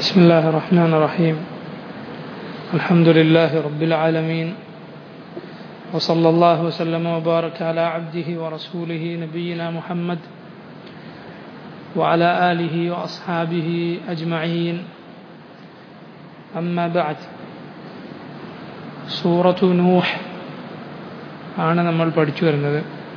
بسم الله الرحمن الرحيم الحمد لله رب العالمين وصلى الله وسلم وبارك على عبده ورسوله نبينا محمد وعلى آله وأصحابه أجمعين أما بعد സൂറത്തു നൂഹ് ആണ് നമ്മൾ പഠിച്ചു വരുന്നത്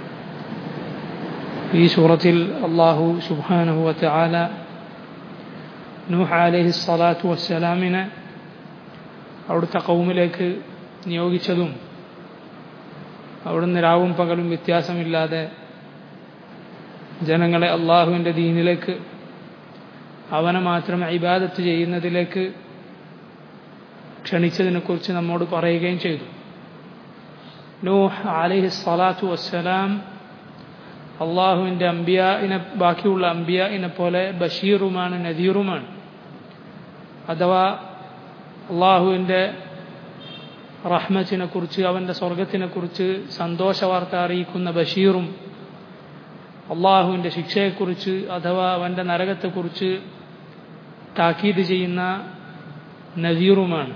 ഈ സൂറത്തിൽ അള്ളാഹു സുബാനുഹുവത്ത് ആല നൂഹ് അലഹി സ്വലാത്തു വസ്സലാമിനെ അവിടുത്തെ കൗമിലേക്ക് നിയോഗിച്ചതും അവിടുന്ന് രാവും പകലും വ്യത്യാസമില്ലാതെ ജനങ്ങളെ അള്ളാഹുവിൻ്റെ ദീനിലേക്ക് അവനെ മാത്രം ഇബാദത്ത് ചെയ്യുന്നതിലേക്ക് ക്ഷണിച്ചതിനെക്കുറിച്ച് നമ്മോട് പറയുകയും ചെയ്തു നൂഹ് അലഹി സ്വലാത്തു വസ്സലാം അള്ളാഹുവിൻ്റെ അംബിയായിനെ ബാക്കിയുള്ള അംബിയായിനെ പോലെ ബഷീറുമാണ് നദീറുമാണ് അഥവാ അള്ളാഹുവിൻ്റെ റഹ്മത്തിനെ കുറിച്ച് അവൻ്റെ സ്വർഗത്തിനെ കുറിച്ച് സന്തോഷ വാർത്ത അറിയിക്കുന്ന ബഷീറും അള്ളാഹുവിൻ്റെ ശിക്ഷയെക്കുറിച്ച് അഥവാ അവൻ്റെ നരകത്തെക്കുറിച്ച് താക്കീത് ചെയ്യുന്ന നദീറുമാണ്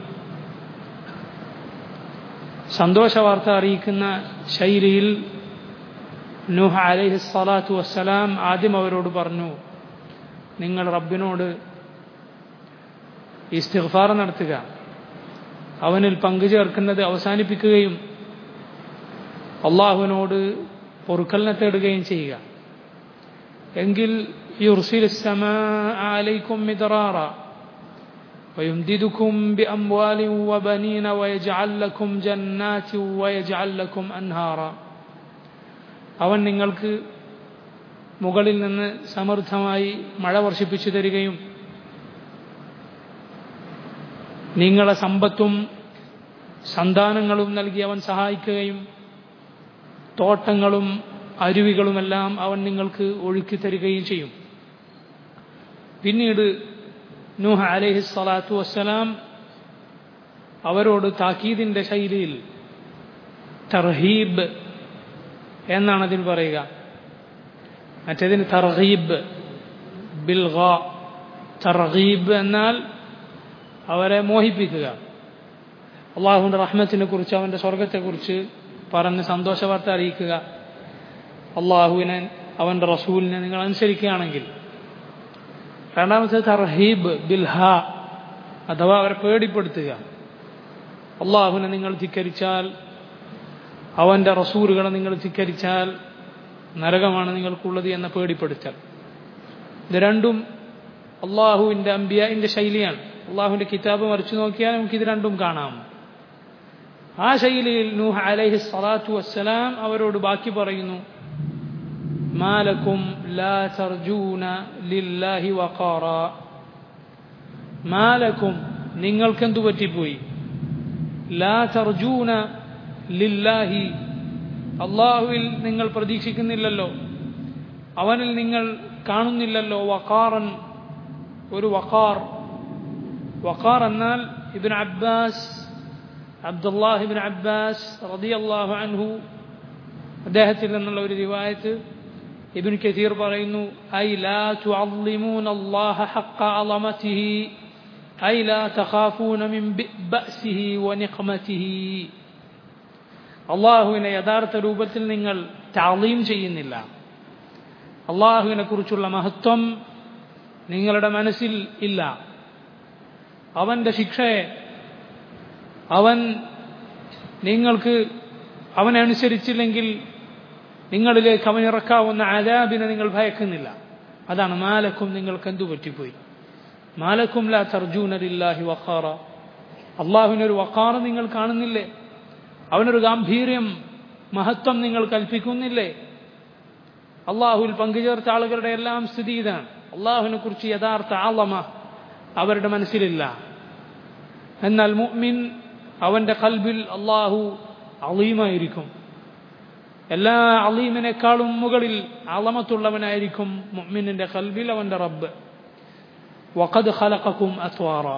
സന്തോഷ വാർത്ത അറിയിക്കുന്ന ശൈലിയിൽ നൂഹ് അലൈഹി സ്വലാത്തു വസ്സലാം ആദ്യം അവരോട് പറഞ്ഞു നിങ്ങൾ റബ്ബിനോട് ഇസ്തിഗ്ഫാർ നടത്തുക അവനിൽ പങ്കുചേർക്കുന്നത് അവസാനിപ്പിക്കുകയും അള്ളാഹുവിനോട് പൊറുക്കലിനെ തേടുകയും ചെയ്യുക എങ്കിൽ യുർസിൽ عليكم مدرارا ويمددكم بأموال وبنين ويجعل لكم جنات ويجعل لكم أنهارا അവൻ നിങ്ങൾക്ക് മുകളിൽ നിന്ന് സമൃദ്ധമായി മഴ വർഷിപ്പിച്ചു തരികയും നിങ്ങളെ സമ്പത്തും സന്താനങ്ങളും നൽകി അവൻ സഹായിക്കുകയും തോട്ടങ്ങളും അരുവികളുമെല്ലാം അവൻ നിങ്ങൾക്ക് ഒഴുക്കി തരികയും ചെയ്യും പിന്നീട് നൂഹ അലഹി സ്വലാത്തു വസ്സലാം അവരോട് താക്കീദിന്റെ ശൈലിയിൽ തർഹീബ് എന്നാണ് അതിന് പറയുക മറ്റേതിന് തർഹീബ് ബിൽഗ തർഹീബ് എന്നാൽ അവരെ മോഹിപ്പിക്കുക അള്ളാഹുവിൻ്റെ റഹ്മത്തിനെ കുറിച്ച് അവൻ്റെ സ്വർഗത്തെക്കുറിച്ച് പറഞ്ഞ് സന്തോഷ വാർത്ത അറിയിക്കുക അള്ളാഹുവിനെ അവൻ്റെ റസൂലിനെ നിങ്ങൾ അനുസരിക്കുകയാണെങ്കിൽ രണ്ടാമത്തെ തർഹീബ് ബിൽഹ അഥവാ അവരെ പേടിപ്പെടുത്തുക അള്ളാഹുവിനെ നിങ്ങൾ ധിക്കരിച്ചാൽ അവൻ്റെ റസൂലുകളെ നിങ്ങൾ ധിക്കരിച്ചാൽ നരകമാണ് നിങ്ങൾക്കുള്ളത് എന്ന പേടിപ്പെടുത്തൽ ഇത് രണ്ടും അള്ളാഹുവിൻ്റെ അമ്പിയാൻ്റെ ശൈലിയാണ് അള്ളാഹുവിൻ്റെ കിതാബ് മറിച്ചു നോക്കിയാൽ നമുക്കിത് രണ്ടും കാണാം ആ ശൈലിയിൽ നൂഹ് അലൈഹി സ്വലാത്തു വസ്സലാം അവരോട് ബാക്കി പറയുന്നു മാലക്കും ലാ തർജൂന ലില്ലാഹി വഖാറ മാലക്കും നിങ്ങൾക്കെന്തു പറ്റിപ്പോയി ലാ തർജൂന ലില്ലാഹി അള്ളാഹുവിൽ നിങ്ങൾ പ്രതീക്ഷിക്കുന്നില്ലല്ലോ അവനിൽ നിങ്ങൾ കാണുന്നില്ലല്ലോ വഖാറൻ ഒരു വഖാർ വഖാർ എന്നാൽ ഇബിൻ അബ്ബാസ് അബ്ദുല്ലാഹിബിൻ അബ്ബാസ് റദിയല്ലാഹു അൻഹു അദ്ദേഹത്തിൽ നിന്നുള്ള ഒരു റിവായത്ത് ഇബിൻ കസീർ പറയുന്നു ഐ ലാ തുഅള്ളിമൂന അല്ലാഹ ഹഖ അളമതിഹി ഐ ലാ തഖാഫൂന മിൻ ബഅസിഹി വനിഖമതിഹി അള്ളാഹുവിനെ യഥാർത്ഥ രൂപത്തിൽ നിങ്ങൾ താളീം ചെയ്യുന്നില്ല അള്ളാഹുവിനെ കുറിച്ചുള്ള മഹത്വം നിങ്ങളുടെ മനസ്സിൽ ഇല്ല അവന്റെ ശിക്ഷയെ അവൻ നിങ്ങൾക്ക് അവനെ അനുസരിച്ചില്ലെങ്കിൽ നിങ്ങളിലേക്ക് അവൻ ഇറക്കാവുന്ന ആദാബിനെ നിങ്ങൾ ഭയക്കുന്നില്ല അതാണ് മാലക്കും നിങ്ങൾക്ക് എന്തു പറ്റിപ്പോയി മാലക്കും ലാ തർജൂനലില്ലാഹി വഖാറ അള്ളാഹുവിനൊരു വഖാറ നിങ്ങൾ കാണുന്നില്ലേ അവനൊരു ഗാംഭീര്യം മഹത്വം നിങ്ങൾ കൽപ്പിക്കുന്നില്ലേ അള്ളാഹുവിൽ പങ്കുചേർത്ത ആളുകളുടെ എല്ലാം സ്ഥിതി ഇതാണ് അള്ളാഹുവിനെ കുറിച്ച് യഥാർത്ഥ ആളമ അവരുടെ മനസ്സിലില്ല എന്നാൽ മുഅ്മിൻ അവന്റെ കൽബിൽ അള്ളാഹു അളീമായിരിക്കും എല്ലാ അളീമിനേക്കാളും മുകളിൽ അളമത്തുള്ളവനായിരിക്കും മുഅ്മിനിന്റെ കൽബിൽ അവന്റെ റബ്ബ് വഖദ് ഖലഖക്കും അത്വാറ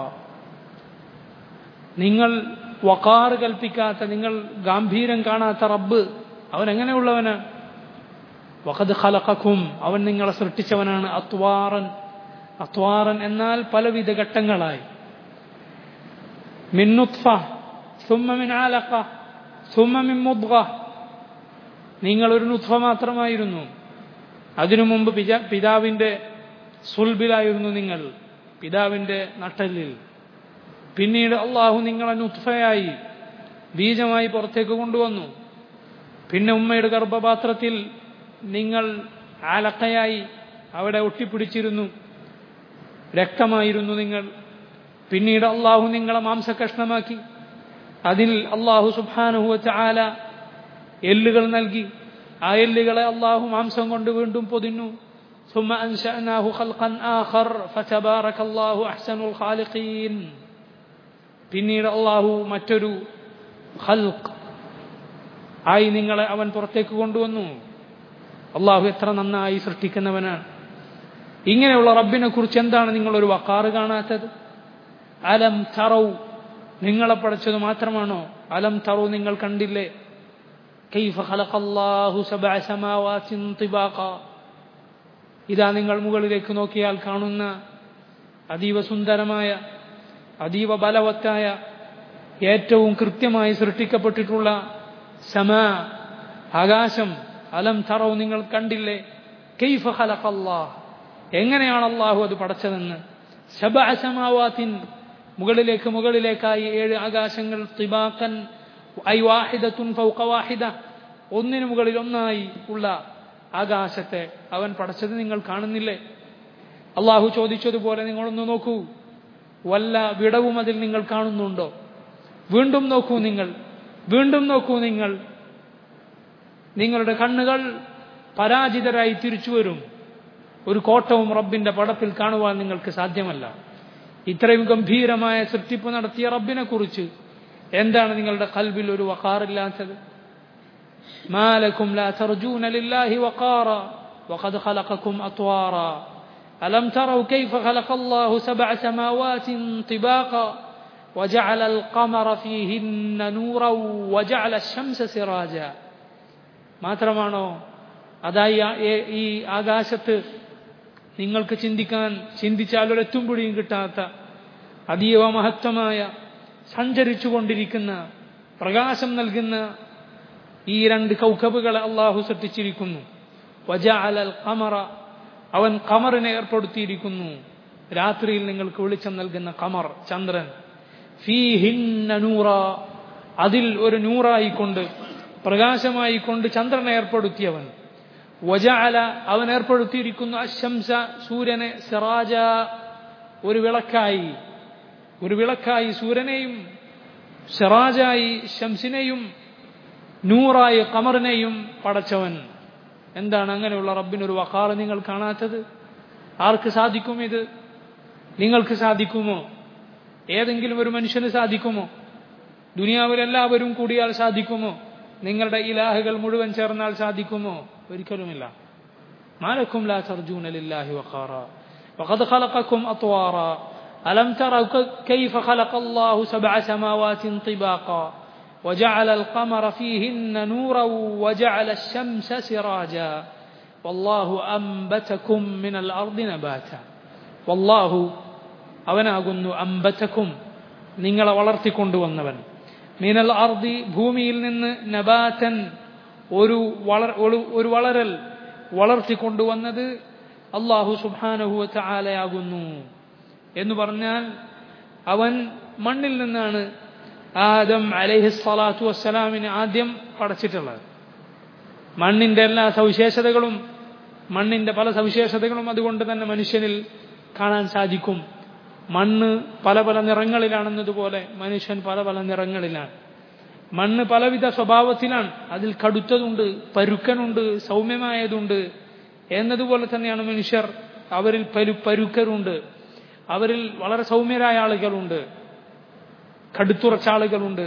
നിങ്ങൾ വക്കാറ് കൽപ്പിക്കാത്ത നിങ്ങൾ ഗാംഭീര്യം കാണാത്ത റബ്ബ് അവൻ എങ്ങനെയുള്ളവന് വഖദ് ഖലഖക്കും അവൻ നിങ്ങളെ സൃഷ്ടിച്ചവനാണ് അത്വാറൻ അത്വാറൻ എന്നാൽ പലവിധ ഘട്ടങ്ങളായി മിൻ നുത്ഫ ثم من علقة ثم من مضغة നിങ്ങൾ ഒരു നുത്ഫ മാത്രമായിരുന്നു അതിനു മുമ്പ് പിജ- പിതാവിന്റെ സുൽബിലായിരുന്നു നിങ്ങൾ പിതാവിന്റെ നട്ടലിൽ പിന്നീട് അള്ളാഹു നിങ്ങളെ നുത്ഫയായി ബീജമായി പുറത്തേക്ക് കൊണ്ടുവന്നു പിന്നെ ഉമ്മയുടെ ഗർഭപാത്രത്തിൽ നിങ്ങൾ ആലക്കയായി അവിടെ ഒട്ടിപ്പിടിച്ചിരുന്നു രക്തമായിരുന്നു നിങ്ങൾ പിന്നീട് അള്ളാഹു നിങ്ങളെ മാംസകഷ്ണമാക്കി അതിൽ അള്ളാഹു സുബാനുഹുവ ചാല എല്ലുകൾ നൽകി ആ എല്ലുകളെ അള്ളാഹു മാംസം കൊണ്ട് വീണ്ടും പൊതിഞ്ഞു ثم أنشأناه خلقا آخر فتبارك الله أحسن الخالقين പിന്നീട് അള്ളാഹു മറ്റൊരു ഖൽഖ് ആയി നിങ്ങളെ അവൻ പുറത്തേക്ക് കൊണ്ടുവന്നു അള്ളാഹു എത്ര നന്നായി സൃഷ്ടിക്കുന്നവനാണ് ഇങ്ങനെയുള്ള റബ്ബിനെ കുറിച്ച് എന്താണ് നിങ്ങളൊരു വക്കാറ് കാണാത്തത് അലം തറൗ നിങ്ങളെ പഠിച്ചത് മാത്രമാണോ അലം തറു നിങ്ങൾ കണ്ടില്ലേ كيف خلق الله سبع سماوات طباقا ഇതാ നിങ്ങൾ മുകളിലേക്ക് നോക്കിയാൽ കാണുന്ന അതീവ സുന്ദരമായ അതീവ ബലവത്തായ ഏറ്റവും കൃത്യമായി സൃഷ്ടിക്കപ്പെട്ടിട്ടുള്ള സമ ആകാശം അലം തറവ് നിങ്ങൾ കണ്ടില്ലേ കെയ്ഫ ഖലഖല്ലാഹ് എങ്ങനെയാണ് അള്ളാഹു അത് പടച്ചതെന്ന് ശബഅ സമാവാത്തിൻ മുകളിലേക്ക് മുകളിലേക്കായി ഏഴ് ആകാശങ്ങൾ തിബാക്കൻ ഐ വാഹിദത്തുൻ ഫൗക വാഹിദ ഒന്നിനു മുകളിൽ ഒന്നായി ഉള്ള ആകാശത്തെ അവൻ പടച്ചത് നിങ്ങൾ കാണുന്നില്ലേ അള്ളാഹു ചോദിച്ചതുപോലെ നിങ്ങളൊന്ന് നോക്കൂ വല്ല വിടവും അതിൽ നിങ്ങൾ കാണുന്നുണ്ടോ വീണ്ടും നോക്കൂ നിങ്ങൾ വീണ്ടും നോക്കൂ നിങ്ങൾ നിങ്ങളുടെ കണ്ണുകൾ പരാജിതരായി തിരിച്ചു വരും ഒരു കോട്ടവും റബ്ബിന്റെ പടത്തിൽ കാണുവാൻ നിങ്ങൾക്ക് സാധ്യമല്ല ഇത്രയും ഗംഭീരമായ സൃഷ്ടിപ്പ് നടത്തിയ റബ്ബിനെ കുറിച്ച് എന്താണ് നിങ്ങളുടെ കൽബിൽ ഒരു വക്കാറില്ലാത്തത് മാലക്കും لا ترجون لله وقارا وقد خلقكم أطوارا ألم تروا كيف خلق الله سبع سماوات طباقا وجعل القمر فيهن نورا وجعل الشمس سراجا മാത്രമാണോ അതായി ഈ ആകാശത്ത് നിങ്ങൾക്ക് ചിന്തിക്കാൻ ചിന്തിച്ചാൽ ഒരെത്തും പിടിയും കിട്ടാത്ത അതീവ മഹത്വമായ സഞ്ചരിച്ചുകൊണ്ടിരിക്കുന്ന പ്രകാശം നൽകുന്ന ഈ രണ്ട് കൗക്കബുകളെ അള്ളാഹു സൃഷ്ടിച്ചിരിക്കുന്നു വജാഅലൽ ഖമറ അവൻ ഖമറിനെ ഏർപ്പെടുത്തിയിരിക്കുന്നു രാത്രിയിൽ നിങ്ങൾക്ക് വെളിച്ചം നൽകുന്ന ഖമർ ചന്ദ്രൻ ഫീഹിന്ന നൂറ അതിൽ ഒരു നൂറായിക്കൊണ്ട് പ്രകാശമായിക്കൊണ്ട് ചന്ദ്രനെ ഏർപ്പെടുത്തിയവൻ വജഅല അവൻ ഏർപ്പെടുത്തിയിരിക്കുന്നു അശംസ സൂര്യനെ സിറാജ ഒരു വിളക്കായി ഒരു വിളക്കായി സൂര്യനെയും സിറാജായി ശംസിനെയും നൂറായി കമറിനെയും പടച്ചവൻ എന്താണ് അങ്ങനെയുള്ള റബ്ബിനൊരു വക്കാറ് നിങ്ങൾ കാണാത്തത് ആർക്ക് സാധിക്കും ഇത് നിങ്ങൾക്ക് സാധിക്കുമോ ഏതെങ്കിലും ഒരു മനുഷ്യന് സാധിക്കുമോ ദുനിയാവിൽ എല്ലാവരും കൂടിയാൽ സാധിക്കുമോ നിങ്ങളുടെ ഇലാഹുകൾ മുഴുവൻ ചേർന്നാൽ സാധിക്കുമോ ഒരിക്കലുമില്ല മാലക്കും ലാ തർജൂന ലില്ലാഹി വഖാറ وقد خلقكم أطوارا ألم تروا كيف خلق الله سبع سماوات طباقا وجعل القمر فيهن نورا وجعل الشمس سراجا والله أنبتكم من الأرض نباتا والله അവനാകുന്നു അമ്പത്തക്കും നിങ്ങളെ വളർത്തിക്കൊണ്ടുവന്നവൻ മീനൽ അർദി ഭൂമിയിൽ നിന്ന് നബാത്തൻ ഒരു വളർ ഒരു വളരൽ വളർത്തിക്കൊണ്ടുവന്നത് അള്ളാഹു സുബാനഹുവ ആലയാകുന്നു എന്ന് പറഞ്ഞാൽ അവൻ മണ്ണിൽ നിന്നാണ് ആദം അലൈഹി സ്വലാത്തു വസ്സലാമിന് ആദ്യം പടച്ചിട്ടുള്ളത് മണ്ണിന്റെ എല്ലാ സവിശേഷതകളും മണ്ണിന്റെ പല സവിശേഷതകളും അതുകൊണ്ട് തന്നെ മനുഷ്യനിൽ കാണാൻ സാധിക്കും മണ്ണ് പല പല നിറങ്ങളിലാണെന്നതുപോലെ മനുഷ്യൻ പല പല നിറങ്ങളിലാണ് മണ്ണ് പലവിധ സ്വഭാവത്തിലാണ് അതിൽ കടുത്തതുണ്ട് പരുക്കനുണ്ട് സൗമ്യമായതുണ്ട് എന്നതുപോലെ തന്നെയാണ് മനുഷ്യർ അവരിൽ പരു പരുക്കരുണ്ട് അവരിൽ വളരെ സൗമ്യരായ ആളുകളുണ്ട് കടുത്തുറച്ച ആളുകളുണ്ട്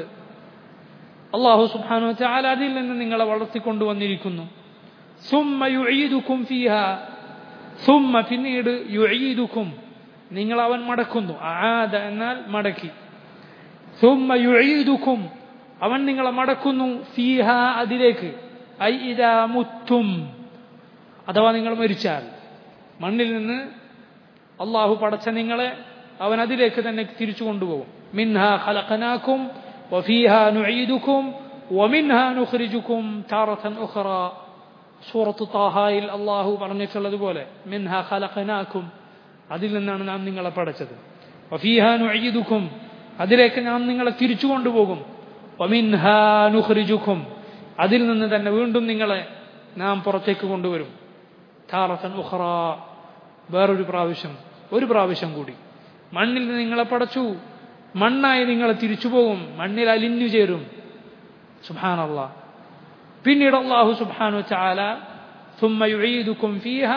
അള്ളാഹു സുബാനു ചാല അതിൽ നിന്ന് നിങ്ങളെ വളർത്തിക്കൊണ്ടുവന്നിരിക്കുന്നു സുമ്മ യുഴീദുക്കും ഫീഹ സുമ്മ പിന്നീട് യുഴീദുക്കും നിങ്ങൾ അവൻ മടക്കുന്നു ആദ എന്നാൽ മടക്കി സുമ്മ യുഴീദുക്കും അവൻ നിങ്ങളെ മടക്കുന്നു ഫീഹ അതിലേക്ക് ഐ ഇതാ മുത്തും അഥവാ നിങ്ങൾ മരിച്ചാൽ മണ്ണിൽ നിന്ന് അള്ളാഹു പടച്ച നിങ്ങളെ അവൻ അതിലേക്ക് തന്നെ തിരിച്ചു കൊണ്ടുപോകും മിൻഹ ഖലഖനാക്കും വഫീഹ നുഈദുക്കും വമിൻഹ നുഖ്രിജുക്കും താറത്തൻ ഉഖറ സൂറത്ത് താഹായിൽ അള്ളാഹു പറഞ്ഞിട്ടുള്ളതുപോലെ മിൻഹ ഖലഖനാക്കും അതിൽ നിന്നാണ് നാം നിങ്ങളെ പടച്ചത് വഫീഹ നുഈദുക്കും അതിലേക്ക് നാം നിങ്ങളെ തിരിച്ചു കൊണ്ടുപോകും വമിൻഹ നുഖ്രിജുക്കും അതിൽ നിന്ന് തന്നെ വീണ്ടും നിങ്ങളെ നാം പുറത്തേക്ക് കൊണ്ടുവരും താറത്തൻ ഉഖറ വേറൊരു പ്രാവശ്യം ഒരു പ്രാവശ്യം കൂടി മണ്ണിൽ നിന്ന് നിങ്ങളെ പടച്ചു മണ്ണായി നിങ്ങളെ തിരിച്ചു പോകും മണ്ണിൽ അലിഞ്ഞു ചേരും സുബാനല്ല പിന്നീട് അള്ളാഹു സുബാനു ചാല ും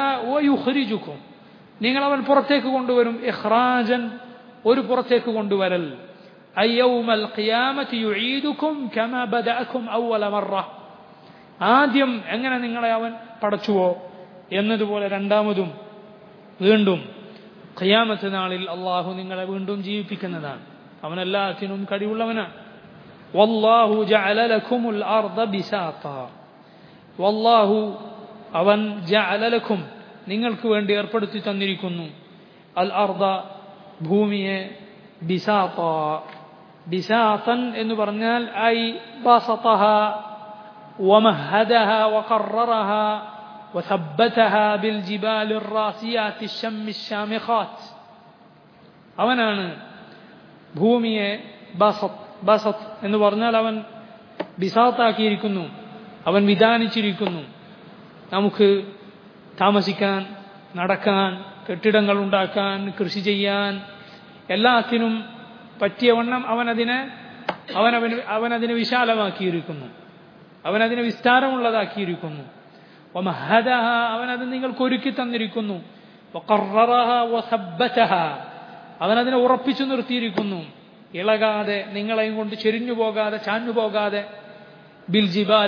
നിങ്ങൾ അവൻ പുറത്തേക്ക് കൊണ്ടുവരും ഇഹ്റാജൻ ഒരു പുറത്തേക്ക് കൊണ്ടുവരൽ അയ്യൗമൽ ഖിയാമത്തി യുഈദുക്കും കമാ ബദഅക്കും അവ്വല മറ ആദ്യം എങ്ങനെ നിങ്ങളെ അവൻ പടച്ചുവോ എന്നതുപോലെ രണ്ടാമതും വീണ്ടും ഖിയാമത്ത് നാളിൽ അള്ളാഹു നിങ്ങളെ വീണ്ടും ജീവിപ്പിക്കുന്നതാണ് അവൻ എല്ലാത്തിനും കഴിവുള്ളവനാണ് വല്ലാഹു ജഅല ലക്കുമുൽ അർദ ബിസാത വല്ലാഹു അവൻ ജഅല ലക്കും നിങ്ങൾക്ക് വേണ്ടി ഏർപ്പെടുത്തി തന്നിരിക്കുന്നു അൽ അർദ ഭൂമിയെ ബിസാത ബിസാതൻ എന്ന് പറഞ്ഞാൽ ഐ ബസതഹ ومهدها وقررها وثبتها بالجبال الراسيات الشم الشامخات അവനാണ് ഭൂമിയെ ബസത്ത് ബസത്ത് എന്ന് പറഞ്ഞാൽ അവൻ ബിസാത്താക്കിയിരിക്കുന്നു അവൻ വിധാനിച്ചിരിക്കുന്നു നമുക്ക് താമസിക്കാൻ നടക്കാൻ കെട്ടിടങ്ങൾ ഉണ്ടാക്കാൻ കൃഷി ചെയ്യാൻ എല്ലാത്തിനും പറ്റിയവണ്ണം അവനതിനെ അവനവന് അവനതിനെ വിശാലമാക്കിയിരിക്കുന്നു അവനതിനെ വിസ്താരമുള്ളതാക്കിയിരിക്കുന്നു വമഹദഹ അവനത് നിങ്ങൾക്ക് ഒരുക്കി തന്നിരിക്കുന്നു വഖററഹ വസബ്ബതഹ അവനതിനെ ഉറപ്പിച്ചു നിർത്തിയിരിക്കുന്നു ഇളകാതെ നിങ്ങളെയും കൊണ്ട് ചെരിഞ്ഞു പോകാതെ ചാഞ്ഞു പോകാതെ ബിൽ ജിബാൽ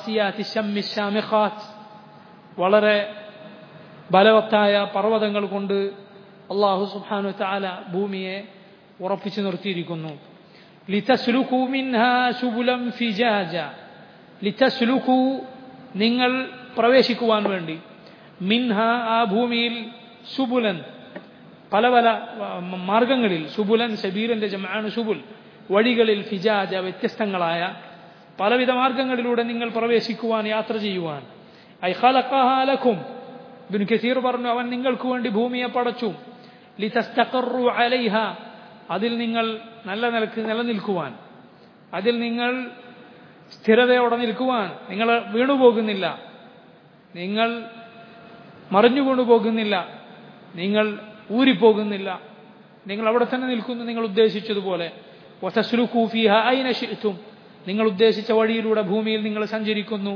വളരെ ബലവത്തായ പർവ്വതങ്ങൾ കൊണ്ട് അള്ളാഹു സുബ്ഹാനു തആല ഭൂമിയെ ഉറപ്പിച്ചു നിർത്തിയിരിക്കുന്നു ലിതസ്ലുകു മിൻഹാ സുബുലം ഫിജാജ ലിതസ്ലുകു നിങ്ങൾ പ്രവേശിക്കുവാൻ വേണ്ടി മിൻഹ ആ ഭൂമിയിൽ സുബുലൻ പല പല മാർഗങ്ങളിൽ സുബുലൻ സബീലിന്റെ ജമാണ് സുബുൽ വഴികളിൽ ഫിജാജ വ്യത്യസ്തങ്ങളായ പലവിധ മാർഗങ്ങളിലൂടെ നിങ്ങൾ പ്രവേശിക്കുവാൻ യാത്ര ചെയ്യുവാൻ ഐഖലക്കും ബിൻ കസീർ പറഞ്ഞു അവൻ നിങ്ങൾക്ക് വേണ്ടി ഭൂമിയെ പടച്ചു ലിതസ്തഖറു അലൈഹ അതിൽ നിങ്ങൾ നല്ല നിലക്ക് നിലനിൽക്കുവാൻ അതിൽ നിങ്ങൾ സ്ഥിരതയോടെ നിൽക്കുവാൻ നിങ്ങൾ വീണുപോകുന്നില്ല നിങ്ങൾ മറിഞ്ഞു വീണുപോകുന്നില്ല നിങ്ങൾ ഊരിപ്പോകുന്നില്ല നിങ്ങൾ അവിടെ തന്നെ നിൽക്കുന്നു നിങ്ങൾ ഉദ്ദേശിച്ചതുപോലെ ും നിങ്ങൾ ഉദ്ദേശിച്ച വഴിയിലൂടെ ഭൂമിയിൽ നിങ്ങൾ സഞ്ചരിക്കുന്നു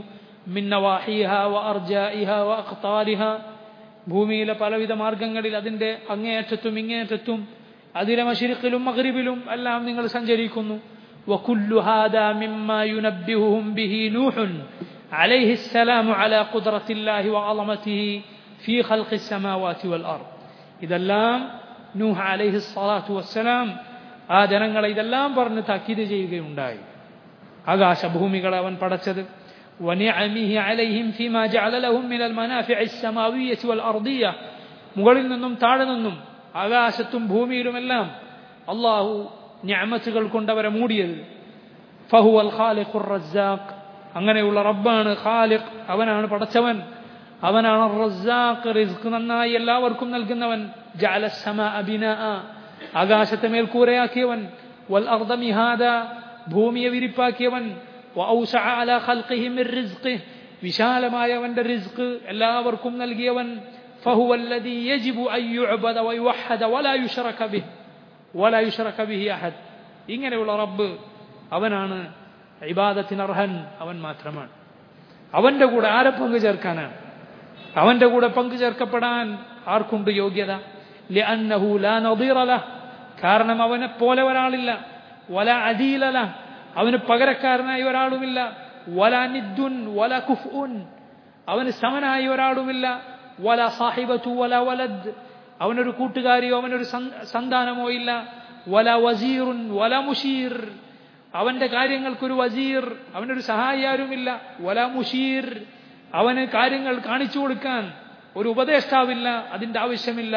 ഭൂമിയിലെ പലവിധ മാർഗങ്ങളിൽ അതിന്റെ അങ്ങേയറ്റത്തും ഇങ്ങേയറ്റത്തും അതിലെ മഷിരിക്കിലും മകരിബിലും എല്ലാം നിങ്ങൾ സഞ്ചരിക്കുന്നു وكل هذا مما ينبههم به نوح عليه السلام على قدرة الله وعظمته في خلق السماوات والأرض ഇതെല്ലാം നൂഹ് അലൈഹി സ്വലാത്തു വസ്സലാം ആ ജനങ്ങളെ ഇതെല്ലാം പറഞ്ഞ് താക്കീത് ചെയ്യുകയുണ്ടായി ആകാശഭൂമികളെ അവൻ പടച്ചത് ونعمه عليهم فيما جعل لهم من المنافع السماوية والأرضية മുകളിൽ നിന്നും താഴെ നിന്നും ആകാശത്തും ഭൂമിയിലുമെല്ലാം അള്ളാഹു ഞാമത്തുകൾ കൊണ്ടവരെ മൂടിയത് ഫഹു അൽ ഖാലിഖുർ റസാഖ് അങ്ങനെയുള്ള റബ്ബാണ് ഖാലിഖ് അവനാണ് പടച്ചവൻ അവനാണ് റസാഖ് റിസ്ക് നന്നായി എല്ലാവർക്കും നൽകുന്നവൻ ജഅല السماء بناء ആകാശത്തെ മേൽക്കൂരയാക്കിയവൻ വൽ അർദ മിഹാദ ഭൂമിയെ വിരിപ്പാക്കിയവൻ വഔസഅ അലാ ഖൽഖിഹി മിർ റിസ്ഖിഹി വിശാലമായ അവന്റെ റിസ്ക് എല്ലാവർക്കും നൽകിയവൻ فهو الذي يجب أن يعبد ويوحد ولا يشرك به ولا يشرك به أحد ഇങ്ങനെയുള്ള റബ്ബ് അവനാണ് ഇബാദത്തിന് അർഹൻ അവൻ മാത്രമാണ് അവന്റെ കൂടെ ആരെ പങ്കു ചേർക്കാനാണ് അവന്റെ കൂടെ പങ്കു ചേർക്കപ്പെടാൻ ആർക്കുണ്ട് യോഗ്യത ലഅന്നഹു ലാ നദീറ ലഹ് കാരണം അവനെ പോലെ ഒരാളില്ല വല അദീലല അവന് പകരക്കാരനായി ഒരാളുമില്ല വല നിദ്ദുൻ വല കുഫ്ഉൻ അവന് സമനായി ഒരാളുമില്ല വല സാഹിബത്തു വല വലദ് അവനൊരു കൂട്ടുകാരിയോ അവനൊരു സന്താനമോ ഇല്ല വല വസീറുൻ വല മുഷീർ അവന്റെ കാര്യങ്ങൾക്കൊരു വസീർ അവനൊരു സഹായി ആരുമില്ല വല മുഷീർ അവന് കാര്യങ്ങൾ കാണിച്ചു കൊടുക്കാൻ ഒരു ഉപദേഷ്ടാവില്ല അതിന്റെ ആവശ്യമില്ല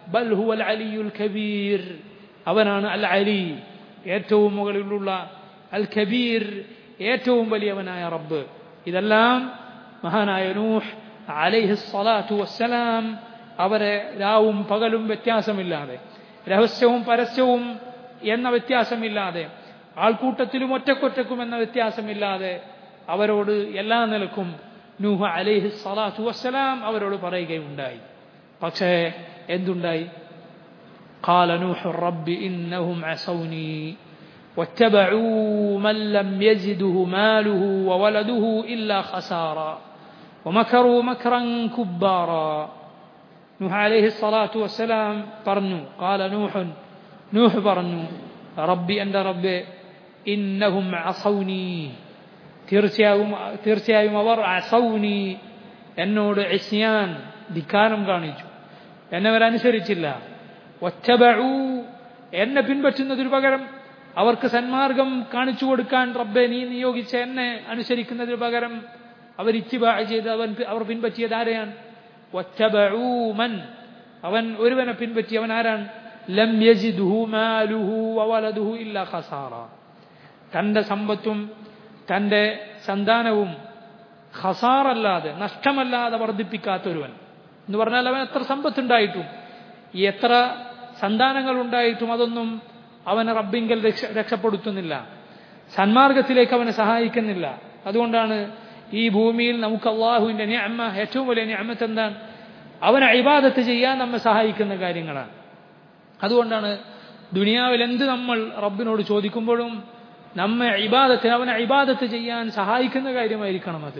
ബൽ ഹുവൽ അലിയുൽ കബീർ അവനാണ് അൽ അലി ഏറ്റവും മുകളിലുള്ള അൽ കബീർ ഏറ്റവും വലിയവനായ റബ്ബ് ഇതെല്ലാം മഹാനായ നൂഹ് അലൈഹി സ്വലാത്തു വസ്സലാം അവരെ രാവും പകലും വ്യത്യാസമില്ലാതെ രഹസ്യവും പരസ്യവും എന്ന വ്യത്യാസമില്ലാതെ ആൾക്കൂട്ടത്തിലും ഒറ്റക്കൊറ്റക്കും എന്ന വ്യത്യാസമില്ലാതെ അവരോട് എല്ലാ നിലക്കും നൂഹ അലൈഹി സ്വലാത്തു വസ്സലാം അവരോട് പറയുകയുണ്ടായി പക്ഷേ എന്തുണ്ടായി قال نوح رب إنهم عصوني واتبعوا من لم يزده ماله وولده إلا خسارا ومكروا مكرا كبارا نوح عليه الصلاة والسلام برنو قال نوح نوح برنو ربي أن ربي إنهم عصوني തീർച്ചയായും തീർച്ചയായും അവർ അസൗനി എന്നോട് ഇസ്യാൻ ധിക്കാരം കാണിച്ചു എന്നെ അവരനുസരിച്ചില്ല ഒറ്റബഴു എന്നെ പിൻപറ്റുന്നതിനു പകരം അവർക്ക് സന്മാർഗം കാണിച്ചു കൊടുക്കാൻ റബ്ബെ നീ നിയോഗിച്ച എന്നെ അനുസരിക്കുന്നതിന് പകരം അവർ ഇച്ചിബ ചെയ്ത് അവൻ അവർ പിൻപറ്റിയത് ആരെയാണ് ഒറ്റബഴൂമൻ അവൻ ഒരുവനെ പിൻപറ്റി അവൻ ആരാണ് ലം യജിദുഹു മാലുഹു വവലദുഹു ഇല്ല ഖസാറ തന്റെ സമ്പത്തും തന്റെ സന്താനവും ഖസാറല്ലാതെ നഷ്ടമല്ലാതെ വർദ്ധിപ്പിക്കാത്തൊരുവൻ എന്ന് പറഞ്ഞാൽ അവൻ എത്ര സമ്പത്തുണ്ടായിട്ടും എത്ര സന്താനങ്ങൾ ഉണ്ടായിട്ടും അതൊന്നും അവനെ റബ്ബിങ്കൽ രക്ഷ രക്ഷപ്പെടുത്തുന്നില്ല സന്മാർഗത്തിലേക്ക് അവനെ സഹായിക്കുന്നില്ല അതുകൊണ്ടാണ് ഈ ഭൂമിയിൽ നമുക്ക് അള്ളാഹുവിന്റെ ഞാമ ഏറ്റവും വലിയ ഞാമത്ത് എന്താണ് അവനെ ഇബാദത്ത് ചെയ്യാൻ നമ്മെ സഹായിക്കുന്ന കാര്യങ്ങളാണ് അതുകൊണ്ടാണ് ദുനിയാവിൽ എന്ത് നമ്മൾ റബ്ബിനോട് ചോദിക്കുമ്പോഴും നമ്മെ ഇബാദത്തിന് അവനെ ഇബാദത്ത് ചെയ്യാൻ സഹായിക്കുന്ന കാര്യമായിരിക്കണം അത്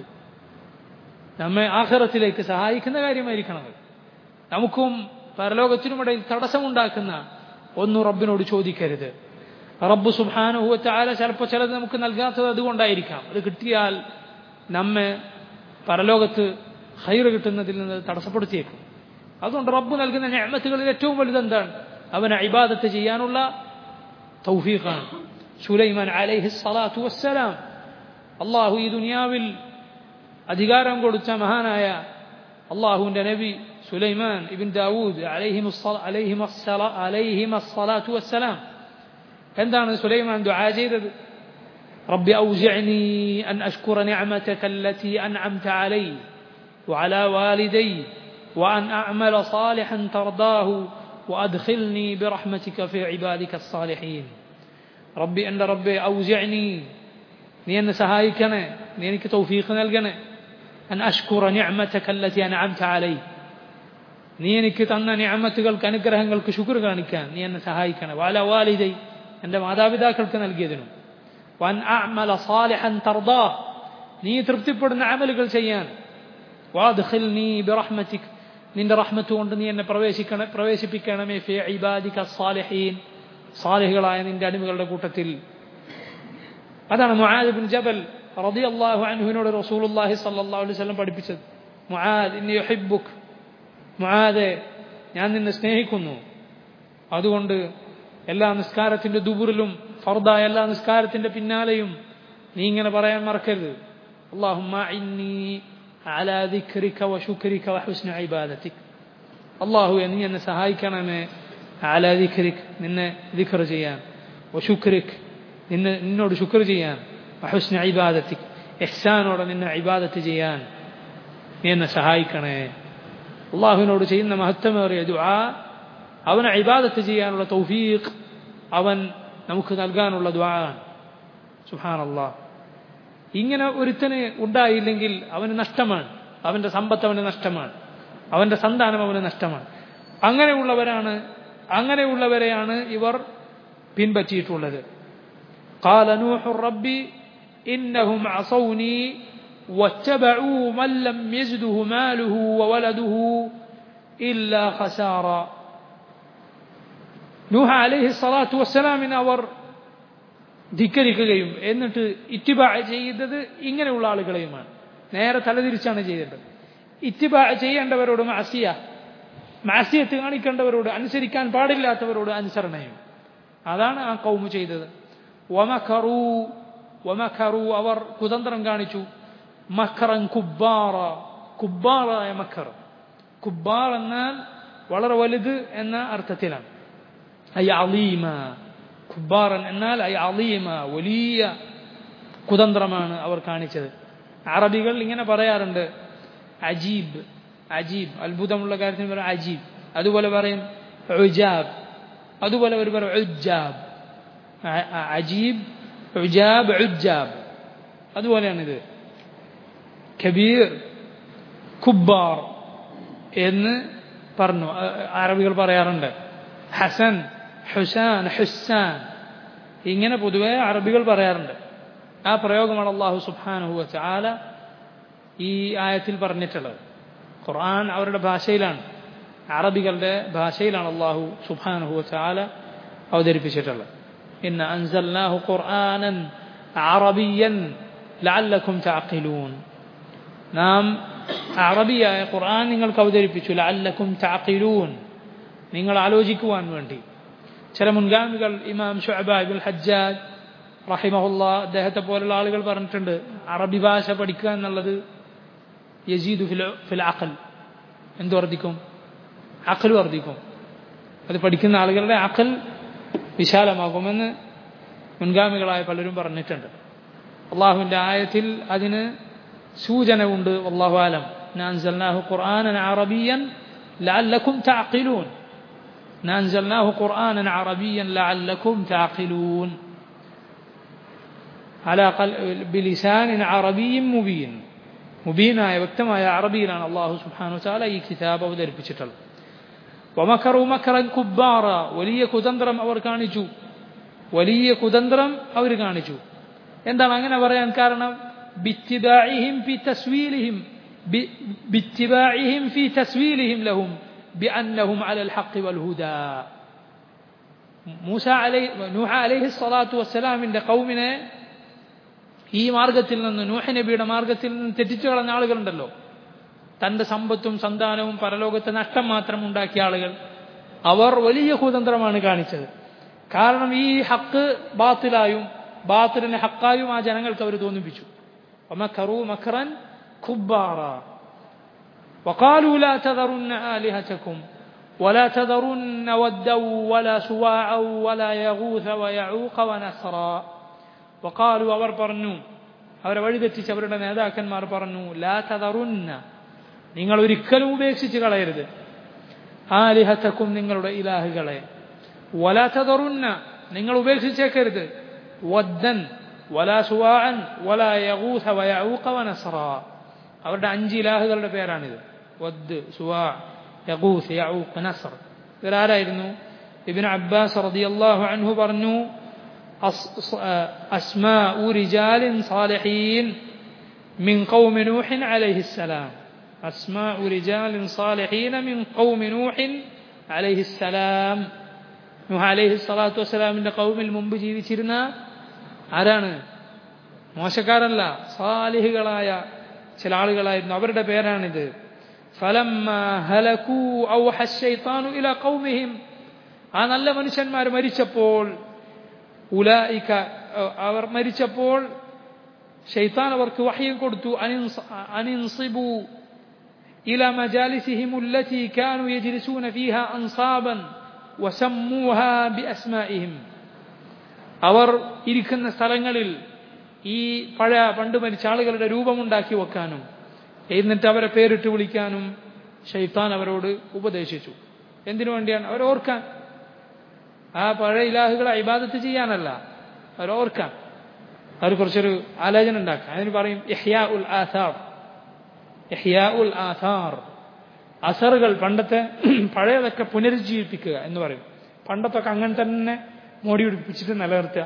നമ്മെ ആഖിറത്തിലേക്ക് സഹായിക്കുന്ന കാര്യമായിരിക്കണം അത് നമുക്കും പരലോകത്തിനുമിടയിൽ തടസ്സമുണ്ടാക്കുന്ന ഒന്നും റബ്ബിനോട് ചോദിക്കരുത് റബ്ബ് സുബാനുഭവത്തെ ആല ചിലപ്പോൾ ചിലത് നമുക്ക് നൽകാത്തത് അതുകൊണ്ടായിരിക്കാം അത് കിട്ടിയാൽ നമ്മെ പരലോകത്ത് ഹൈറ് കിട്ടുന്നതിൽ നിന്ന് തടസ്സപ്പെടുത്തിയേക്കും അതുകൊണ്ട് റബ്ബ് നൽകുന്ന ഞാമത്തുകളിൽ ഏറ്റവും വലുതെന്താണ് അവനെ ഇബാദത്ത് ചെയ്യാനുള്ള തൗഫീഖാണ് സുലൈമാൻ അലൈഹി സ്വലാത്തു വസ്സലാം അള്ളാഹു ഈ ദുനിയാവിൽ അധികാരം കൊടുത്ത മഹാനായ അള്ളാഹുവിന്റെ നബി സുലൈമാൻ ഇബിൻ ദാവൂദ് അലൈഹിം അസ്സലാത്തു വസ്സലാം എന്താണ് സുലൈമാൻ ദുആ ചെയ്തത് رب أوزعني أن أشكر نعمتك التي أنعمت علي وعلى والدي وأن أعمل صالحا ترضاه وأدخلني برحمتك في عبادك الصالحين ربي أن ربي أوزعني നീ എന്നെ സഹായിക്കണേ നീ എനിക്ക് തൗഫീഖ് നൽകണേ അൻ അഷ്കുറ നിഅമതക അല്ലതി അൻഅംത അലൈ നീ എനിക്ക് തന്ന നിഅമത്തുകൾക്ക് അനുഗ്രഹങ്ങൾക്ക് ശുക്ർ കാണിക്കാൻ നീ എന്നെ സഹായിക്കണേ വാല വാലിദൈ എൻ്റെ മാതാപിതാക്കൾക്ക് നൽകിയതിനും വൻ അഅമല സാലിഹൻ തർദാ നീ തൃപ്തിപ്പെടുന്ന അമലുകൾ ചെയ്യാൻ വാദ്ഖിൽനി ബിറഹ്മതിക് നിന്റെ റഹ്മത്ത് കൊണ്ട് നീ എന്നെ പ്രവേശിക്കണ പ്രവേശിപ്പിക്കണമേ ഫി ഇബാദിക സാലിഹീൻ സാലിഹുകളായ നിന്റെ അടിമകളുടെ കൂട്ടത്തിൽ അതാണ് മുആദ് ബിൻ ജബൽ റളിയല്ലാഹു അൻഹുവിനോട് റസൂലുള്ളാഹി സ്വല്ലല്ലാഹു അലൈഹി വസല്ലം പഠിപ്പിച്ചത് മുആദ് ഇന്നി യുഹിബ്ബുക് മുആദെ ഞാൻ നിന്നെ സ്നേഹിക്കുന്നു അതുകൊണ്ട് എല്ലാ നിസ്കാരത്തിന്റെ ദുബുറിലും ഫർദായ എല്ലാ നിസ്കാരത്തിന്റെ പിന്നാലെയും നീ ഇങ്ങനെ പറയാൻ മറക്കരുത് അല്ലാഹുമ്മ ഇന്നി അലാ ദിക്രിക വശുക്രിക വഹുസ്ന ഇബാദതിക് അല്ലാഹു നീ എന്നെ സഹായിക്കണമേ അലാ ദിക്രിക് നിന്നെ ദിക്ർ ചെയ്യാൻ വശുക്രിക് നിന്നെ നിന്നോട് ശുക്ർ ചെയ്യാൻ വഹുസ്ന ഇബാദത്തിക് എഹ്സാനോടെ നിന്നെ ഇബാദത്ത് ചെയ്യാൻ നീ എന്നെ സഹായിക്കണേ അള്ളാഹുവിനോട് ചെയ്യുന്ന മഹത്വമേറിയ ദുആ അവനെ ഇബാദത്ത് ചെയ്യാനുള്ള തൗഫീഖ് അവൻ നമുക്ക് നൽകാനുള്ള ദുആണ് സുഹാനല്ലാ ഇങ്ങനെ ഒരുത്തന് ഉണ്ടായില്ലെങ്കിൽ അവന് നഷ്ടമാണ് അവന്റെ സമ്പത്ത് അവന് നഷ്ടമാണ് അവന്റെ സന്താനം അവന് നഷ്ടമാണ് അങ്ങനെയുള്ളവരാണ് അങ്ങനെയുള്ളവരെയാണ് ഇവർ പിൻപറ്റിയിട്ടുള്ളത് قال نوح ربي إنهم عصوني واتبعوا من لم يزده ماله وولده إلا خسارا നൂഹ അലൈഹി സ്വലാത്തു വസ്സലാമിന് അവർ ധിക്കരിക്കുകയും എന്നിട്ട് ഇറ്റിബാ ചെയ്തത് ഇങ്ങനെയുള്ള ആളുകളെയുമാണ് നേരെ തലതിരിച്ചാണ് ചെയ്തത് ഇറ്റിബാ ചെയ്യേണ്ടവരോട് മാസിയ മാസിയത്ത് കാണിക്കേണ്ടവരോട് അനുസരിക്കാൻ പാടില്ലാത്തവരോട് അനുസരണയും അതാണ് ആ കൗമു ചെയ്തത് വമഖറു വമഖറു അവർ കുതന്ത്രം കാണിച്ചു മഖറൻ കുബ്ബാറ കുബ്ബാറായ മഖർ കുബ്ബാർ എന്നാൽ വളരെ വലുത് എന്ന അർത്ഥത്തിലാണ് ഐ അലീമ ഖുബാറൻ എന്നാൽ ഐ അലീമ വലിയ കുതന്ത്രമാണ് അവർ കാണിച്ചത് അറബികൾ ഇങ്ങനെ പറയാറുണ്ട് അജീബ് അജീബ് അത്ഭുതമുള്ള കാര്യത്തിന് പറയും അജീബ് അതുപോലെ പറയും ഉജാബ് അതുപോലെ അവർ പറയും ഉജാബ് അജീബ് ഉജാബ് ഉജാബ് അതുപോലെയാണിത് കബീർ കുബ്ബാർ എന്ന് പറഞ്ഞു അറബികൾ പറയാറുണ്ട് ഹസൻ ഹുസാൻ ഹുസാൻ ഇങ്ങനെ പൊതുവെ അറബികൾ പറയാറുണ്ട് ആ പ്രയോഗമാണ് അള്ളാഹു സുബാനുഹുവ ചാല ഈ ആയത്തിൽ പറഞ്ഞിട്ടുള്ളത് ഖുർആൻ അവരുടെ ഭാഷയിലാണ് അറബികളുടെ ഭാഷയിലാണ് അള്ളാഹു സുബാനുഹുവ ചാല അവതരിപ്പിച്ചിട്ടുള്ളത് ഇന്ന് അൻസൽനാഹു ഖുർആനൻ അറബിയൻ ലഅല്ലക്കും തഅഖിലൂൻ നാം അറബിയായ ഖുർആൻ നിങ്ങൾക്ക് അവതരിപ്പിച്ചു ലഅല്ലക്കും തഅഖിലൂൻ നിങ്ങൾ ആലോചിക്കുവാൻ വേണ്ടി ചില മുൻഗാമികൾ ഇമാം ഷുഅബാബുൽ ഹജ്ജാജ് റഹിമഹുല്ല അദ്ദേഹത്തെ പോലുള്ള ആളുകൾ പറഞ്ഞിട്ടുണ്ട് അറബി ഭാഷ പഠിക്കുക എന്നുള്ളത് യസീദു ഫിൽ ഫിൽ അഖൽ എന്ത് വർദ്ധിക്കും അഖൽ വർദ്ധിക്കും അത് പഠിക്കുന്ന ആളുകളുടെ അഖൽ വിശാലമാകുമെന്ന് മുൻഗാമികളായ പലരും പറഞ്ഞിട്ടുണ്ട് അള്ളാഹുവിൻ്റെ ആയത്തിൽ അതിന് സൂചന ഉണ്ട് അള്ളാഹു ആലം നാൻസൽനാഹു ഖുർആനൻ അറബിയൻ ലഅല്ലക്കും തഅഖിലൂൻ نزلناه قرآنا عربيا لعلكم تعقلون على قل... بلسان عربي مبين മുബീനായ വ്യക്തമായ അറബിയിലാണ് അള്ളാഹു സുബ്ഹാനഹു വതആല ഈ കിതാബ് അവതരിപ്പിച്ചിട്ടുള്ളത് വമക്കറു മക്കറൻ കുബ്ബാറ വലിയ കുതന്ത്രം അവർ കാണിച്ചു വലിയ കുതന്ത്രം അവർ കാണിച്ചു എന്താണ് അങ്ങനെ പറയാൻ കാരണം ബിത്തിബാഇഹിം ഫി തസ്വീലിഹിം ബിത്തിബാഇഹിം ഫി തസ്വീലിഹിം ലഹും بأنهم على الحق والهدى മൂസ അലൈ നൂഹ അലൈഹി സ്വലാത്തു വസ്സലാമിന്റെ കൗമിനെ ഈ മാർഗത്തിൽ നിന്ന് നൂഹ നബിയുടെ മാർഗത്തിൽ നിന്ന് തെറ്റിച്ചു കളഞ്ഞ ആളുകളുണ്ടല്ലോ തന്റെ സമ്പത്തും സന്താനവും പരലോകത്തെ നഷ്ടം മാത്രം ഉണ്ടാക്കിയ ആളുകൾ അവർ വലിയ കുതന്ത്രമാണ് കാണിച്ചത് കാരണം ഈ ഹക്ക് ബാത്തിലായും ബാത്തിലിനെ ഹക്കായും ആ ജനങ്ങൾക്ക് അവർ തോന്നിപ്പിച്ചു മക്കറു മഖറൻ ഖുബ്ബാറ وقالوا لا تذرن آلهتكم ولا تذرن ودا ولا سواعا ولا يغوث ويعوق ونسرا وقالوا അവർ പറഞ്ഞു അവരെ വഴിതെറ്റിച്ച് അവരുടെ നേതാക്കന്മാർ പറഞ്ഞു ലാ തതറുന്ന നിങ്ങൾ ഒരിക്കലും ഉപേക്ഷിച്ച് കളയരുത് ആലിഹത്തക്കും നിങ്ങളുടെ ഇലാഹുകളെ വലാ തതറുന്ന നിങ്ങൾ ഉപേക്ഷിച്ചേക്കരുത് വദ്ദൻ വലാ സുവാൻ വലാ യഗൂസ വയഊഖ വനസ്ര അവരുടെ അഞ്ച് ഇലാഹുകളുടെ പേരാണിത് വദ് സുവാ യഗൂസ് യഊഖ് നസ്ർ ഇവരാരായിരുന്നു ഇബ്നു അബ്ബാസ് റളിയല്ലാഹു അൻഹു പറഞ്ഞു അസ്മാഉ റിജാലിൻ സാലിഹീൻ മിൻ ഖൗമി നൂഹ് അലൈഹിസ്സലാം അസ്മാഉ റിജാലിൻ സാലിഹീൻ മിൻ ഖൗമി നൂഹ് അലൈഹിസ്സലാം നൂഹ് അലൈഹി സ്വലാത്തു വസ്സലാമിന്റെ കൗമിൽ മുമ്പ് ജീവിച്ചിരുന്ന ആരാണ് മോശക്കാരല്ല സാലിഹുകളായ ചില ആളുകളായിരുന്നു അവരുടെ പേരാണിത് ആ നല്ല മനുഷ്യന്മാർ മരിച്ചപ്പോൾ ഉലായിക്ക അവർ മരിച്ചപ്പോൾ ഷെയ്ത്താൻ അവർക്ക് വഹയം കൊടുത്തു അനിൻസിബു إلى مجالسهم التي كانوا يجلسون فيها أنصابا وسموها بأسمائهم അവർ ഇരിക്കുന്ന സ്ഥലങ്ങളിൽ ഈ പഴയ പണ്ട് മരിച്ച ആളുകളുടെ രൂപമുണ്ടാക്കി വെക്കാനും എന്നിട്ട് അവരെ പേരിട്ട് വിളിക്കാനും ഷെയ്ത്താൻ അവരോട് ഉപദേശിച്ചു എന്തിനു വേണ്ടിയാണ് അവരോർക്കാൻ ആ പഴയ ഇലാഹുകളെ ഇബാദത്ത് ചെയ്യാനല്ല അവരോർക്കാൻ അവർ കുറച്ചൊരു ആലോചന ഉണ്ടാക്കുക അതിന് പറയും ഇഹ്യാ ഉൽ ആസാർ ഇഹ്യാ ഉൽ ആസാർ അസറുകൾ പണ്ടത്തെ പഴയതൊക്കെ പുനരുജ്ജീവിപ്പിക്കുക എന്ന് പറയും പണ്ടത്തൊക്കെ അങ്ങനെ തന്നെ മോടി പിടിപ്പിച്ചിട്ട് നിലനിർത്തുക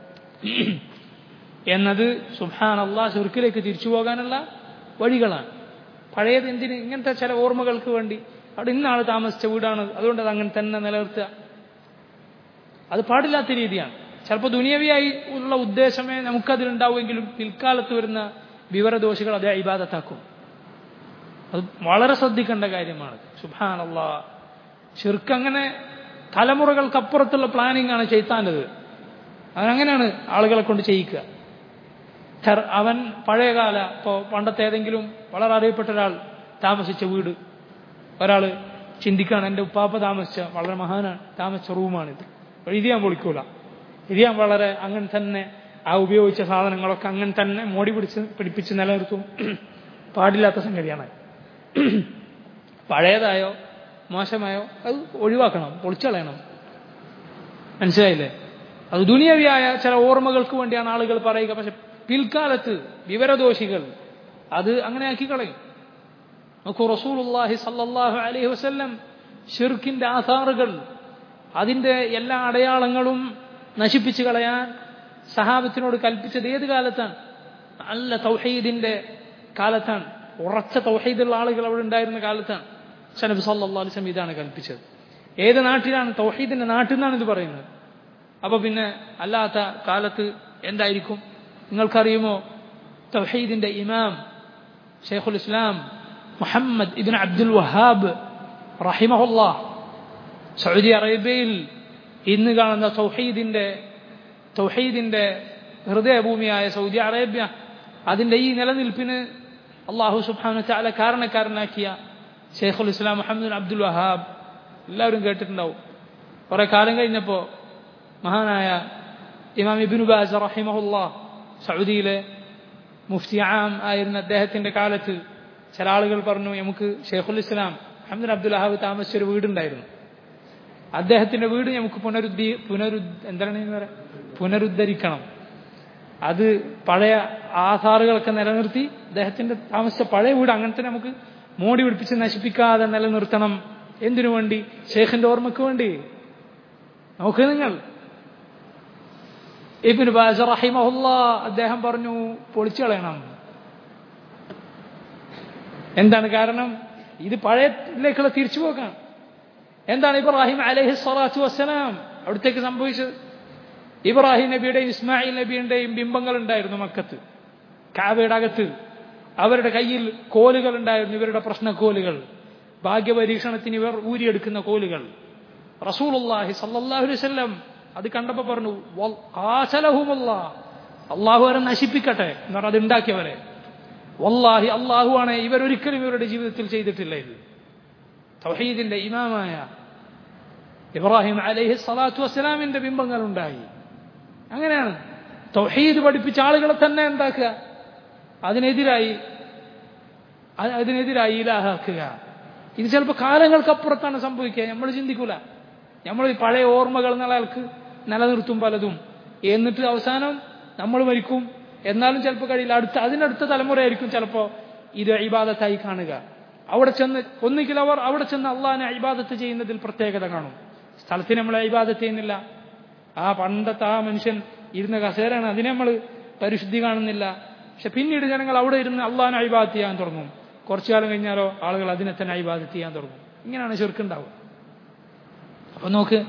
എന്നത് സുഹാൻ അള്ളാഹ് ചെറുക്കിലേക്ക് തിരിച്ചു പോകാനുള്ള വഴികളാണ് പഴയത് എന്തിന് ഇങ്ങനത്തെ ചില ഓർമ്മകൾക്ക് വേണ്ടി അവിടെ ഇന്നാൾ താമസിച്ച വീടാണ് അതുകൊണ്ട് അത് അങ്ങനെ തന്നെ നിലനിർത്തുക അത് പാടില്ലാത്ത രീതിയാണ് ചിലപ്പോൾ ദുനിയവിയായി ഉള്ള ഉദ്ദേശമേ നമുക്കതിലുണ്ടാവുമെങ്കിലും പിൽക്കാലത്ത് വരുന്ന വിവരദോഷികൾ അതേ ഇബാദത്താക്കും അത് വളരെ ശ്രദ്ധിക്കേണ്ട കാര്യമാണ് സുഹാൻ അള്ളാ ഷിർക്ക് തലമുറകൾക്കപ്പുറത്തുള്ള പ്ലാനിങ് ആണ് ചെയ്ത്താൻ്റെത് അവനങ്ങനെയാണ് ആളുകളെ കൊണ്ട് ചെയ്യിക്കുക അവൻ പഴയകാല ഇപ്പോൾ പണ്ടത്തെ ഏതെങ്കിലും വളരെ അറിയപ്പെട്ട ഒരാൾ താമസിച്ച വീട് ഒരാൾ ചിന്തിക്കുകയാണ് എൻ്റെ ഉപ്പാപ്പ താമസിച്ച വളരെ മഹാനാണ് താമസിച്ച റൂമാണിത് അപ്പോൾ ഇത് ഞാൻ പൊളിക്കൂല ഇത് ഞാൻ വളരെ അങ്ങനെ തന്നെ ആ ഉപയോഗിച്ച സാധനങ്ങളൊക്കെ അങ്ങനെ തന്നെ മോടി പിടിച്ച് പിടിപ്പിച്ച് നിലനിർത്തും പാടില്ലാത്ത സംഗതിയാണ് പഴയതായോ മോശമായോ അത് ഒഴിവാക്കണം പൊളിച്ചളയണം മനസ്സിലായില്ലേ അത് ദുനിയവിയായ ചില ഓർമ്മകൾക്ക് വേണ്ടിയാണ് ആളുകൾ പറയുക പക്ഷെ പിൽക്കാലത്ത് വിവരദോഷികൾ അത് അങ്ങനെ ആക്കി കളയും നോക്കൂ റസൂലുള്ളാഹി സല്ലല്ലാഹു അലൈഹി വസല്ലം ഷിർക്കിന്റെ ആധാറുകൾ അതിന്റെ എല്ലാ അടയാളങ്ങളും നശിപ്പിച്ചു കളയാൻ സഹാബത്തിനോട് കൽപ്പിച്ചത് ഏത് കാലത്താണ് നല്ല തൗഹീദിന്റെ കാലത്താണ് ഉറച്ച തൗഹീദുള്ള ആളുകൾ അവിടെ ഉണ്ടായിരുന്ന കാലത്താണ് സനബ് സല്ലല്ലാഹു അലൈഹി വസല്ലം ഇതാണ് കൽപ്പിച്ചത് ഏത് നാട്ടിലാണ് തൗഹീദിന്റെ നാട്ടിൽ നിന്നാണ് ഇത് പറയുന്നത് അപ്പൊ പിന്നെ അല്ലാത്ത കാലത്ത് എന്തായിരിക്കും നിങ്ങൾക്കറിയുമോ തൗഹീദിന്റെ ഇമാം ഷെയ്ഖുൽ ഇസ്ലാം മുഹമ്മദ് ഇബിൻ അബ്ദുൽ വഹാബ് റഹിമഹുല്ലാ സൗദി അറേബ്യയിൽ ഇന്ന് കാണുന്ന തൗഹീദിന്റെ തൗഹീദിന്റെ ഹൃദയഭൂമിയായ സൗദി അറേബ്യ അതിന്റെ ഈ നിലനിൽപ്പിന് അള്ളാഹു സുബ്ഹാനഹു തആല കാരണക്കാരനാക്കിയ ഷെയ്ഖുൽ ഇസ്ലാം മുഹമ്മദ് അബ്ദുൽ വഹാബ് എല്ലാവരും കേട്ടിട്ടുണ്ടാവും കുറെ കാലം കഴിഞ്ഞപ്പോൾ മഹാനായ ഇമാം ഇബിനു ബാസ് റഹിമഹുല്ലാ സൗദിയിലെ മുഫ്തി ആം ആയിരുന്ന അദ്ദേഹത്തിന്റെ കാലത്ത് ചില ആളുകൾ പറഞ്ഞു നമുക്ക് ഷെയ്ഖുൽ ഇസ്ലാം അഹമ്മദ് അബ്ദുൽ വഹാബ് താമസിച്ചൊരു വീടുണ്ടായിരുന്നു അദ്ദേഹത്തിന്റെ വീട് നമുക്ക് പുനരുദ്ധി പുനരു എന്താണ് പറയാ പുനരുദ്ധരിക്കണം അത് പഴയ ആധാറുകളൊക്കെ നിലനിർത്തി അദ്ദേഹത്തിന്റെ താമസിച്ച പഴയ വീട് അങ്ങനെ തന്നെ നമുക്ക് മോടി പിടിപ്പിച്ച് നശിപ്പിക്കാതെ നിലനിർത്തണം എന്തിനു വേണ്ടി ഷെയ്ഖിന്റെ ഓർമ്മക്ക് വേണ്ടി നോക്ക് നിങ്ങൾ ഇബിൻ ബാസ് റഹിമഹുല്ല അദ്ദേഹം പറഞ്ഞു പൊളിച്ചു കളയണം എന്താണ് കാരണം ഇത് പഴയത്തിലേക്കുള്ള തിരിച്ചുപോക്കാണ് എന്താണ് ഇബ്രാഹിം അലഹി സ്വലാത്തു വസ്സലാം അവിടത്തേക്ക് സംഭവിച്ചത് ഇബ്രാഹിം നബിയുടെയും ഇസ്മായിൽ നബിയുടെയും ബിംബങ്ങൾ ഉണ്ടായിരുന്നു മക്കത്ത് കാബയുടെ അകത്ത് അവരുടെ കയ്യിൽ കോലുകൾ ഉണ്ടായിരുന്നു ഇവരുടെ പ്രശ്നക്കോലുകൾ ഭാഗ്യപരീക്ഷണത്തിന് ഇവർ ഊരിയെടുക്കുന്ന കോലുകൾ റസൂലുള്ളാഹി സല്ലല്ലാഹു അലൈഹി വസല്ലം അത് കണ്ടപ്പോൾ പറഞ്ഞു ആശലഹുമുള്ള അള്ളാഹു അവരെ നശിപ്പിക്കട്ടെ എന്ന് പറഞ്ഞാൽ അത് ഉണ്ടാക്കിയവരെ വല്ലാഹി അള്ളാഹുവാണ് ഇവരൊരിക്കലും ഇവരുടെ ജീവിതത്തിൽ ചെയ്തിട്ടില്ല ഇത് തൗഹീദിന്റെ ഇമാമായ ഇബ്രാഹിം അലൈഹി സ്വലാത്തു വസ്സലാമിന്റെ ബിംബങ്ങൾ ഉണ്ടായി അങ്ങനെയാണ് തൗഹീദ് പഠിപ്പിച്ച ആളുകളെ തന്നെ എന്താക്കുക അതിനെതിരായി അതിനെതിരായി ഇലാഹാക്കുക ഇത് ചിലപ്പോൾ കാലങ്ങൾക്കപ്പുറത്താണ് സംഭവിക്കുക നമ്മൾ ചിന്തിക്കൂല നമ്മൾ പഴയ ഓർമ്മകൾ നിലനിൽക്ക് നിലനിർത്തും പലതും എന്നിട്ട് അവസാനം നമ്മൾ മരിക്കും എന്നാലും ചിലപ്പോൾ കഴിയില്ല അടുത്ത അതിനടുത്ത തലമുറയായിരിക്കും ചിലപ്പോൾ ഇത് ഇബാദത്തായി കാണുക അവിടെ ചെന്ന് ഒന്നുകിൽ അവർ അവിടെ ചെന്ന് അള്ളാഹിനെ ഇബാദത്ത് ചെയ്യുന്നതിൽ പ്രത്യേകത കാണും സ്ഥലത്തിന് നമ്മൾ ഇബാദത്ത് ചെയ്യുന്നില്ല ആ പണ്ടത്തെ ആ മനുഷ്യൻ ഇരുന്ന കസേരയാണ് അതിനെ നമ്മൾ പരിശുദ്ധി കാണുന്നില്ല പക്ഷെ പിന്നീട് ജനങ്ങൾ അവിടെ ഇരുന്ന് അള്ളാഹിനെ ഇബാദത്ത് ചെയ്യാൻ തുടങ്ങും കുറച്ചു കാലം കഴിഞ്ഞാലോ ആളുകൾ അതിനെ തന്നെ ഇബാദത്ത് ചെയ്യാൻ തുടങ്ങും ഇങ്ങനെയാണ് ചെറുക്കുണ്ടാവുക അപ്പൊ നോക്ക്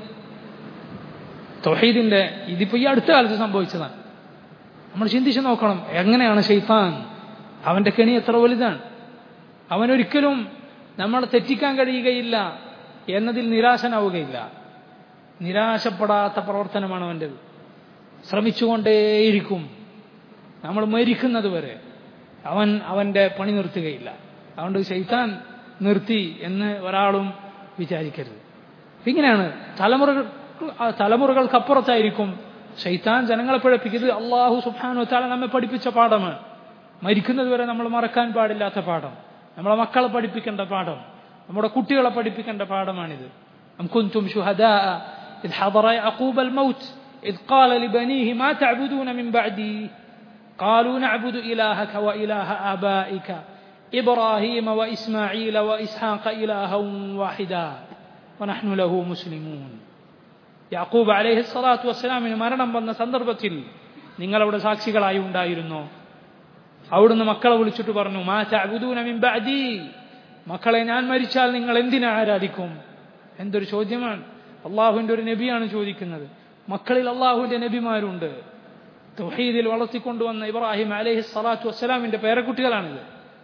തൊഹീദിന്റെ ഇതിപ്പോ ഈ അടുത്ത കാലത്ത് സംഭവിച്ചതാണ് നമ്മൾ ചിന്തിച്ചു നോക്കണം എങ്ങനെയാണ് ഷെയ്ത്താൻ അവന്റെ കെണി എത്ര വലുതാണ് അവനൊരിക്കലും നമ്മളെ തെറ്റിക്കാൻ കഴിയുകയില്ല എന്നതിൽ നിരാശനാവുകയില്ല നിരാശപ്പെടാത്ത പ്രവർത്തനമാണ് അവൻ്റെത് ശ്രമിച്ചുകൊണ്ടേയിരിക്കും നമ്മൾ മരിക്കുന്നത് വരെ അവൻ അവന്റെ പണി നിർത്തുകയില്ല അതുകൊണ്ട് ശൈത്താൻ നിർത്തി എന്ന് ഒരാളും വിചാരിക്കരുത് ഇങ്ങനെയാണ് തലമുറകൾ തലമുറകൾക്കപ്പുറത്തായിരിക്കും ഷെയ്ത്താൻ ജനങ്ങളെ പഠിപ്പിക്കുന്നത് അള്ളാഹു സുബാനു താല നമ്മെ പഠിപ്പിച്ച പാഠമാണ് മരിക്കുന്നത് വരെ നമ്മൾ മറക്കാൻ പാടില്ലാത്ത പാഠം നമ്മളെ മക്കളെ പഠിപ്പിക്കേണ്ട പാഠം നമ്മുടെ കുട്ടികളെ പഠിപ്പിക്കേണ്ട പാഠമാണിത് أم كنتم شهداء إذ حضر يعقوب الموت إذ قال لبنيه ما تعبدون من بعدي قالوا نعبد إلهك وإله آبائك إبراهيم وإسماعيل وإسحاق إلها واحدا ونحن له مسلمون യാക്കൂബ് അലൈഹി സ്വലാത്തു വസ്സലാമിന് മരണം വന്ന സന്ദർഭത്തിൽ നിങ്ങളവിടെ സാക്ഷികളായി ഉണ്ടായിരുന്നോ അവിടുന്ന് മക്കളെ വിളിച്ചിട്ട് പറഞ്ഞു മാ ബഅദി മക്കളെ ഞാൻ മരിച്ചാൽ നിങ്ങൾ എന്തിനെ ആരാധിക്കും എന്തൊരു ചോദ്യമാണ് അള്ളാഹുവിന്റെ ഒരു നബിയാണ് ചോദിക്കുന്നത് മക്കളിൽ അള്ളാഹുവിന്റെ നബിമാരുണ്ട് തൗഹീദിൽ വളർത്തിക്കൊണ്ടുവന്ന ഇബ്രാഹിം അലൈഹി സ്വലാത്തു വസ്സലാമിന്റെ പേരക്കുട്ടികളാണിത്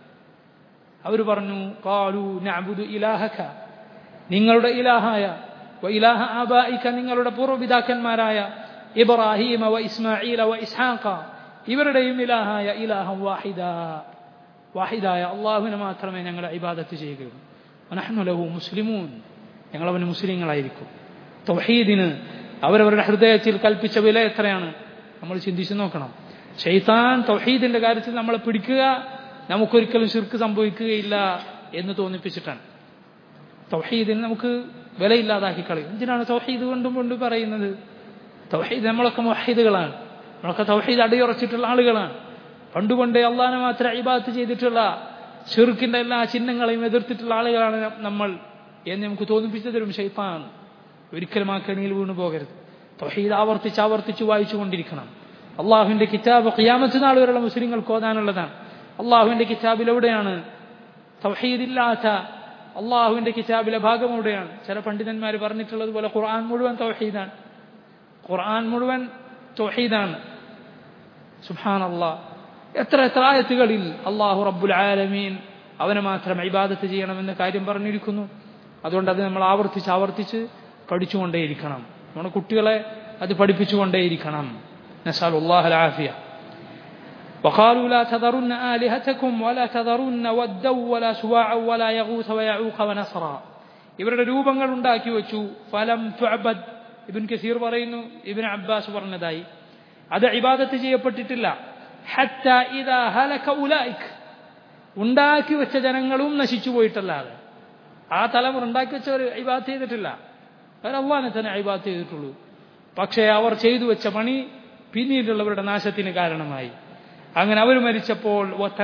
അവർ പറഞ്ഞു കാലു നഅബുദു ഇലാഹക നിങ്ങളുടെ ഇലാഹായ വഇലാഹ ആബായിക നിങ്ങളുടെ പൂർവ്വപിതാക്കന്മാരായ ഇബ്രാഹിം വ ഇസ്മാഈല വ ഇസ്ഹാഖ ഇവരുടെയും ഇലാഹായ ഇലാഹം വാഹിദ വാഹിദായ അള്ളാഹുവിനെ മാത്രമേ ഞങ്ങൾ ഇബാദത്ത് ചെയ്യുകയുള്ളൂ നഹ്നു ലഹു മുസ്ലിമൂൻ ഞങ്ങൾ അവന് മുസ്ലിങ്ങളായിരിക്കും തൗഹീദിന് അവരവരുടെ ഹൃദയത്തിൽ കൽപ്പിച്ച വില എത്രയാണ് നമ്മൾ ചിന്തിച്ചു നോക്കണം ഷെയ്ത്താൻ തൗഹീദിന്റെ കാര്യത്തിൽ നമ്മളെ പിടിക്കുക നമുക്കൊരിക്കലും ശിർക്ക് സംഭവിക്കുകയില്ല എന്ന് തോന്നിപ്പിച്ചിട്ടാണ് തൗഹീദിന് നമുക്ക് വിലയില്ലാതാക്കി കളയും എന്തിനാണ് തൗഹീദ് കൊണ്ടും കൊണ്ട് പറയുന്നത് തൗഹീദ് നമ്മളൊക്കെ മുഹീദുകളാണ് നമ്മളൊക്കെ തൗഹീദ് അടിയുറച്ചിട്ടുള്ള ആളുകളാണ് പണ്ടുകൊണ്ടേ അള്ളാനെ മാത്രം ഇബാത്ത് ചെയ്തിട്ടുള്ള ഷിർക്കിന്റെ എല്ലാ ചിഹ്നങ്ങളെയും എതിർത്തിട്ടുള്ള ആളുകളാണ് നമ്മൾ എന്ന് നമുക്ക് തോന്നിപ്പിച്ചു തരും ഷെയ്ത്താൻ ഒരിക്കലും ആ കെണിയിൽ വീണു പോകരുത് തൗഹീദ് ആവർത്തിച്ച് ആവർത്തിച്ച് വായിച്ചു കൊണ്ടിരിക്കണം അള്ളാഹുവിന്റെ കിതാബ് ഖിയാമത്ത് നാൾ വരെയുള്ള മുസ്ലിങ്ങൾക്ക് ഓതാനുള്ളതാണ് അള്ളാഹുവിന്റെ കിതാബിൽ എവിടെയാണ് തൗഹീദില്ലാത്ത അള്ളാഹുവിന്റെ കിതാബിലെ ഭാഗം എവിടെയാണ് ചില പണ്ഡിതന്മാർ പറഞ്ഞിട്ടുള്ളത് പോലെ ഖുർആൻ മുഴുവൻ തൗഹീദാണ് ഖുർആൻ മുഴുവൻ തൗഹീദാണ് സുഹാൻ അള്ളാഹ് എത്ര എത്ര ആയത്തുകളിൽ അള്ളാഹു റബ്ബുൽ ആലമീൻ അവനെ മാത്രം ഇബാദത്ത് ചെയ്യണമെന്ന കാര്യം പറഞ്ഞിരിക്കുന്നു അതുകൊണ്ട് അത് നമ്മൾ ആവർത്തിച്ച് ആവർത്തിച്ച് പഠിച്ചുകൊണ്ടേയിരിക്കണം നമ്മുടെ കുട്ടികളെ അത് പഠിപ്പിച്ചുകൊണ്ടേയിരിക്കണം نسأل الله العافية وقالوا لا تذرن آلهتكم ولا تذرن ودا ولا سواعا ولا يغوث ويعوق ونصرا ഇവരുടെ രൂപങ്ങൾ ഉണ്ടാക്കി വെച്ചു ഫലം തുഅബദ് ഇബിൻ കസീർ പറയുന്നു ഇബിൻ അബ്ബാസ് പറഞ്ഞതായി അത് ഇബാദത്ത് ചെയ്യപ്പെട്ടിട്ടില്ല ഹത്ത ഇദാ ഹലക ഉലൈക് ഉണ്ടാക്കി വെച്ച ജനങ്ങളും നശിച്ചു പോയിട്ടല്ലാതെ ആ തലമുറ ഉണ്ടാക്കി വെച്ചവർ ഇബാദത്ത് ചെയ്തിട്ടില്ല അവർ അള്ളാനെ തന്നെ ഇബാദത്ത് ചെയ്തിട്ടുള്ളൂ പക്ഷേ അവർ ചെയ്തു വെച്ച പണി പിന്നീടുള്ളവരുടെ നാശത്തിന് കാരണമായി അങ്ങനെ അവർ മരിച്ചപ്പോൾ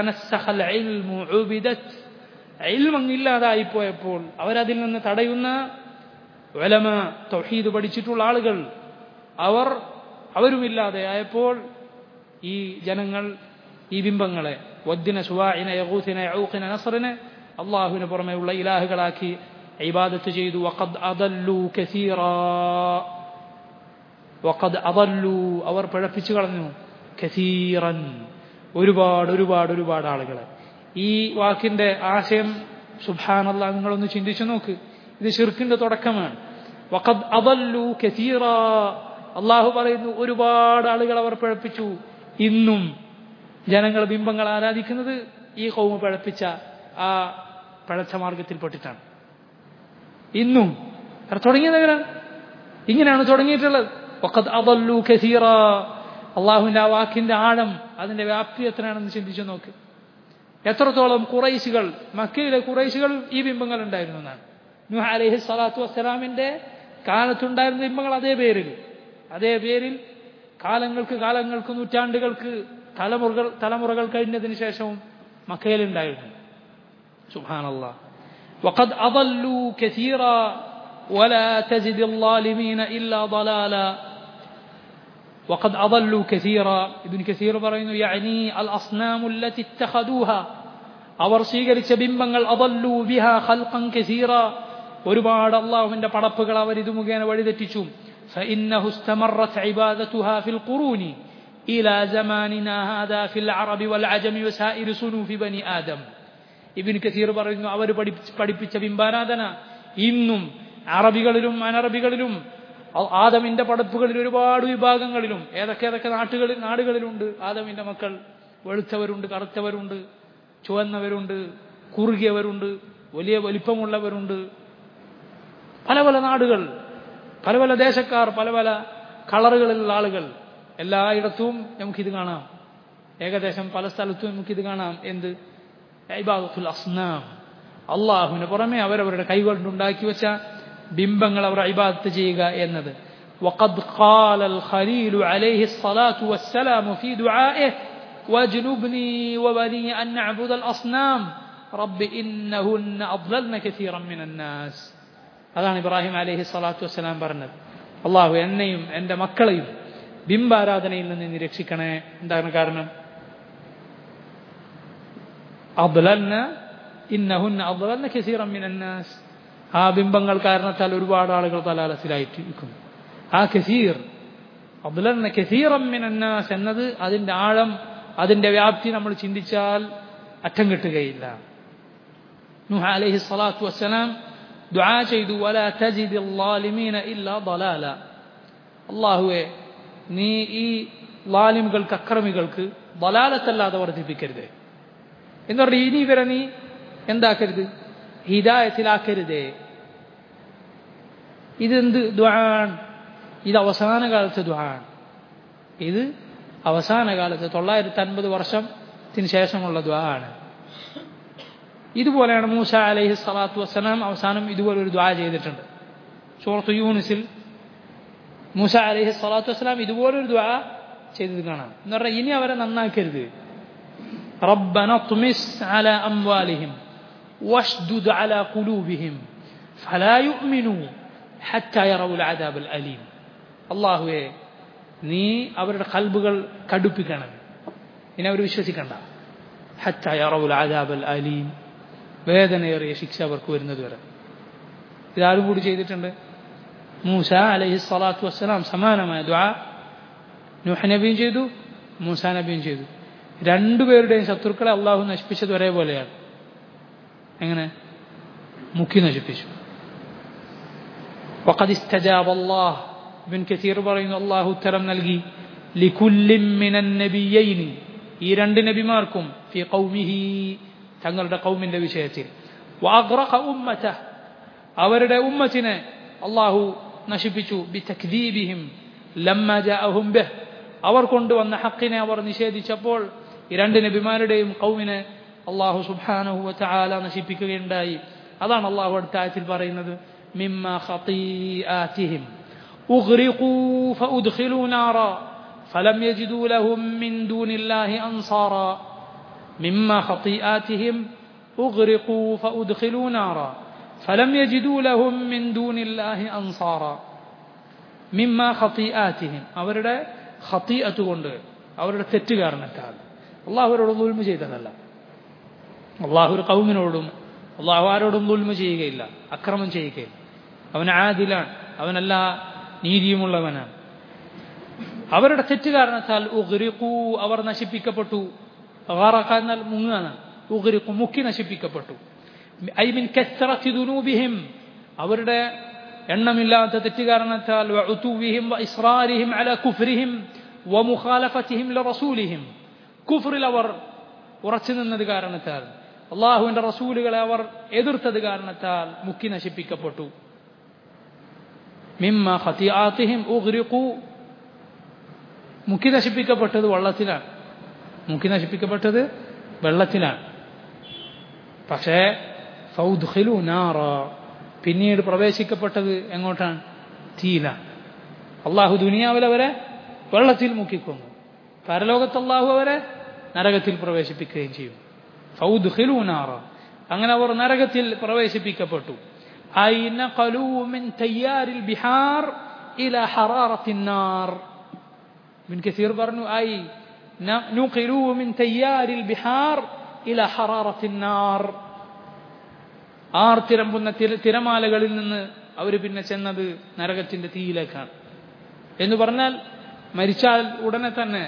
ഇല്ലാതായി പോയപ്പോൾ അവരതിൽ നിന്ന് തടയുന്ന വലമ തൗഹീദ് പഠിച്ചിട്ടുള്ള ആളുകൾ അവർ അവരുമില്ലാതെ ആയപ്പോൾ ഈ ജനങ്ങൾ ഈ ബിംബങ്ങളെ വദ്ദിന സുവാഇന യഗൂസിന യഊഖിന നസ്റിനെ അള്ളാഹുവിന് പുറമെയുള്ള ഇലാഹുകളാക്കി ഇബാദത്ത് ചെയ്തു വഖദ് അദല്ലു കസീറാ വഖദ് അദല്ലു അവർ പിഴപ്പിച്ചു കളഞ്ഞു കസീറൻ ഒരുപാട് ഒരുപാട് ഒരുപാട് ആളുകളെ ഈ വാക്കിന്റെ ആശയം സുബാനല്ല നിങ്ങളൊന്ന് ചിന്തിച്ചു നോക്ക് ഇത് ഷിർക്കിന്റെ തുടക്കമാണ് വഖദ് അദല്ലു കസീറ അള്ളാഹു പറയുന്നു ഒരുപാട് ആളുകൾ അവർ പിഴപ്പിച്ചു ഇന്നും ജനങ്ങൾ ബിംബങ്ങൾ ആരാധിക്കുന്നത് ഈ കൗമ പിഴപ്പിച്ച ആ പഴച്ച മാർഗത്തിൽപ്പെട്ടിട്ടാണ് ഇന്നും തുടങ്ങിയതെങ്ങനെയാണ് ഇങ്ങനെയാണ് തുടങ്ങിയിട്ടുള്ളത് വഖദ് അദല്ലു കസീറ അള്ളാഹുവിന്റെ ആ വാക്കിന്റെ ആഴം അതിന്റെ വ്യാപ്തി എത്രയാണെന്ന് ചിന്തിച്ചു നോക്ക് എത്രത്തോളം കുറൈശികൾ മക്കയിലെ കുറൈശികൾ ഈ ബിംബങ്ങൾ ഉണ്ടായിരുന്നു എന്നാണ് നുഹ അലൈഹി സ്വലാത്തു വസ്സലാമിന്റെ കാലത്തുണ്ടായിരുന്ന ബിംബങ്ങൾ അതേ പേരിൽ അതേ പേരിൽ കാലങ്ങൾക്ക് കാലങ്ങൾക്ക് നൂറ്റാണ്ടുകൾക്ക് തലമുറകൾ തലമുറകൾ കഴിഞ്ഞതിന് ശേഷവും മക്കയിലുണ്ടായിരുന്നു സുഹാനല്ലാ وقد أضلوا كثيرا ولا تزد الظالمين إلا ضلالا وقد أضلوا كثيرا ابن كثير പറയുന്നു يعني الأصنام التي اتخذوها അവർ സ്വീകരിച്ച ബിംബങ്ങൾ അദല്ലു ബിഹ ഖൽഖൻ കസീറ ഒരുപാട് അള്ളാഹുവിന്റെ പടപ്പുകൾ അവർ ഇത് മുഖേന വഴിതെറ്റിച്ചു فإنه استمرت عبادتها في القرون إلى زماننا هذا في العرب والعجم وسائر صنوف بني آدم ഇബിൻ കസീർ പറയുന്നു അവർ പഠിപ്പിച്ച ബിംബാരാധന ഇന്നും അറബികളിലും അനറബികളിലും ആദമിന്റെ പടപ്പുകളിൽ ഒരുപാട് വിഭാഗങ്ങളിലും ഏതൊക്കെ ഏതൊക്കെ നാട്ടുകളിൽ നാടുകളിലുണ്ട് ആദമിന്റെ മക്കൾ വെളുത്തവരുണ്ട് കറുത്തവരുണ്ട് ചുവന്നവരുണ്ട് കുറുകിയവരുണ്ട് വലിയ വലിപ്പമുള്ളവരുണ്ട് പല പല നാടുകൾ പല പല ദേശക്കാർ പല പല കളറുകളിലുള്ള ആളുകൾ എല്ലായിടത്തും നമുക്കിത് കാണാം ഏകദേശം പല സ്ഥലത്തും നമുക്കിത് കാണാം എന്ത് ഇബാദത്തുൽ അസ്നാം അള്ളാഹുവിന് പുറമെ അവരവരുടെ കൈകൊണ്ടുണ്ടാക്കി വെച്ച ബിംബങ്ങൾ അവർ ഇബാദത്ത് ചെയ്യുക എന്നത് وقد قال الخليل عليه الصلاة والسلام في دعائه واجنبني وبني أن نعبد الأصنام رب إنهن أضللن كثيرا من الناس അതാണ് ഇബ്രാഹിം അലൈഹി സ്വലാത്തു വസ്സലാം പറഞ്ഞത് അള്ളാഹു എന്നെയും എൻ്റെ മക്കളെയും ബിംബാരാധനയിൽ നിന്ന് നീ രക്ഷിക്കണേ എന്താണ് കാരണം അബ്ലന്ന ഇന്നഹുന്ന അബ്ലന്ന കസീറം മിനന്നാസ് ആ ബിംബങ്ങൾ കാരണത്താൽ ഒരുപാട് ആളുകൾ തലാലത്തിലായിട്ടിരിക്കുന്നു ആ കസീർ അബ്ലന്ന കസീറം മിനന്നാസ് എന്നത് അതിന്റെ ആഴം അതിന്റെ വ്യാപ്തി നമ്മൾ ചിന്തിച്ചാൽ അറ്റം കിട്ടുകയില്ല നുഹ അലൈഹി സ്വലാത്തു വസ്സലാം ദുആ ചെയ്തു വലാ തജിദ് ളാലിമീന ഇല്ലാ ضلاല അല്ലാഹുവേ നീ ഈ ലാലിമുകൾക്ക് അക്രമികൾക്ക് ضلالത്തല്ലാതെ വർദ്ധിപ്പിക്കരുത് എന്ന് പറഞ്ഞാൽ ഇനി ഇവരെ നീ എന്താക്കരുത് ഹിദായത്തിലാക്കരുതേ ഇതെന്ത് ദ്വാണ് ഇത് അവസാന കാലത്തെ ദ്വാണ് ഇത് അവസാന കാലത്ത് തൊള്ളായിരത്തി അൻപത് വർഷത്തിന് ശേഷമുള്ള ദ്വാണ് ഇതുപോലെയാണ് മൂസ അലൈഹി സ്വലാത്തു വസ്സലാം അവസാനം ഇതുപോലെ ഒരു ദ്വാ ചെയ്തിട്ടുണ്ട് സൂറത്ത് യൂണിസിൽ മൂസ അലൈഹി സ്വലാത്തു വസ്സലാം ഇതുപോലൊരു ദ്വാ ചെയ്തത് കാണാം എന്ന് പറഞ്ഞാൽ ഇനി അവരെ നന്നാക്കരുത് ربنا اطمس على أموالهم واشدد على قلوبهم فلا يؤمنوا حتى يروا العذاب الأليم അള്ളാഹുവെ നീ അവരുടെ കൽബുകൾ കടുപ്പിക്കണം ഇനി അവർ വിശ്വസിക്കണ്ട ഹത്ത യറവുൽ ആദാബൽ അലീം വേദനയേറിയ ശിക്ഷ അവർക്ക് വരുന്നത് വരെ ഇതാരും കൂടി ചെയ്തിട്ടുണ്ട് മൂസ അലൈഹി സ്വലാത്തു വസ്സലാം സമാനമായ ദ്വാ നൂഹ് നബിയും ചെയ്തു മൂസ നബിയും ചെയ്തു രണ്ടുപേരുടെയും ശത്രുക്കളെ അള്ളാഹു നശിപ്പിച്ചത് ഒരേപോലെയാണ് എങ്ങനെ മുക്കി നശിപ്പിച്ചു وقد استجاب الله ابن كثير പറയുന്നു അള്ളാഹു ഉത്തരം നൽകി لكل من النبيين ഈ രണ്ട് നബിമാർക്കും في قومه തങ്ങളുടെ കൗമിന്റെ വിഷയത്തിൽ وأغرق أمته അവരുടെ ഉമ്മത്തിനെ അള്ളാഹു നശിപ്പിച്ചു ബിതക്ദീബിഹിം ലമ്മ ജാഅഹും ബിഹ് അവർ കൊണ്ടുവന്ന ഹക്കിനെ അവർ നിഷേധിച്ചപ്പോൾ ഈ രണ്ട് നബിമാരുടെയും കൗമിനെ അള്ളാഹു സുബ്ഹാനഹു വതആല നശിപ്പിക്കുകയുണ്ടായി അതാണ് അള്ളാഹു അടുത്ത ആയത്തിൽ പറയുന്നത് മിമ്മ ഖതീആതിഹിം ഉഗ്രിഖൂ ഫഉദ്ഖിലൂ നാറാ فلم يجدوا لهم من دون الله أنصارا مما خطيئاتهم أغرقوا فأدخلوا نارا فلم يجدوا لهم من دون الله أنصارا مما خطيئاتهم അവരുടെ ഖത്തീഅത്ത് കൊണ്ട് അവരുടെ തെറ്റ് കാരണത്താൽ അള്ളാഹു അവരോട് ദുൽമ ചെയ്തതല്ല അള്ളാഹു ഒരു കൗമിനോടും അള്ളാഹു ആരോടും ദുൽമ ചെയ്യുകയില്ല അക്രമം ചെയ്യുകയില്ല അവൻ ആദിലാണ് അവനല്ല നീതിയുമുള്ളവനാണ് അവരുടെ തെറ്റ് കാരണത്താൽ ഉഗ്രിഖു അവർ നശിപ്പിക്കപ്പെട്ടു ഗറഖ എന്നാൽ മുങ്ങാണ് ഉഗ്രിഖു മുക്കി നശിപ്പിക്കപ്പെട്ടു ഐ മിൻ കസ്റത്തി ദുനൂബിഹിം അവരുടെ എണ്ണമില്ലാത്ത തെറ്റ് കാരണത്താൽ വഉതുവിഹിം വഇസ്റാരിഹിം അലാ കുഫ്രിഹിം വമുഖാലഫത്തിഹിം ലറസൂലിഹിം കുഫറിൽ അവർ ഉറച്ചു നിന്നത് കാരണത്താൽ അള്ളാഹുവിന്റെ റസൂലുകളെ അവർ എതിർത്തത് കാരണത്താൽ മുക്കി നശിപ്പിക്കപ്പെട്ടു മിമ്മ ഖതിആതിഹിം ഉഗ്രിഖു മുക്കി നശിപ്പിക്കപ്പെട്ടത് വെള്ളത്തിലാണ് മുക്കി നശിപ്പിക്കപ്പെട്ടത് വെള്ളത്തിലാണ് പക്ഷേ ഫൗദ്ഖിലു നാറ പിന്നീട് പ്രവേശിക്കപ്പെട്ടത് എങ്ങോട്ടാണ് തീയിലാണ് അള്ളാഹു ദുനിയാവിൽ അവരെ വെള്ളത്തിൽ മുക്കിക്കൊന്നു പരലോകത്ത് അള്ളാഹു അവരെ നരകത്തിൽ പ്രവേശിപ്പിക്കുകയും ചെയ്യും ഫൗദ്ഖിലു നാറ അങ്ങനെ അവർ നരകത്തിൽ പ്രവേശിപ്പിക്കപ്പെട്ടു أين قلوا من تيار البحار إلى حرارة النار من كثير برنو أي نقلوا من تيار البحار إلى حرارة النار ആർ തിരമ്പുന്ന തിര തിരമാലകളിൽ നിന്ന് അവർ പിന്നെ ചെന്നത് നരകത്തിന്റെ തീയിലേക്കാണ് എന്ന് പറഞ്ഞാൽ മരിച്ചാൽ ഉടനെ തന്നെ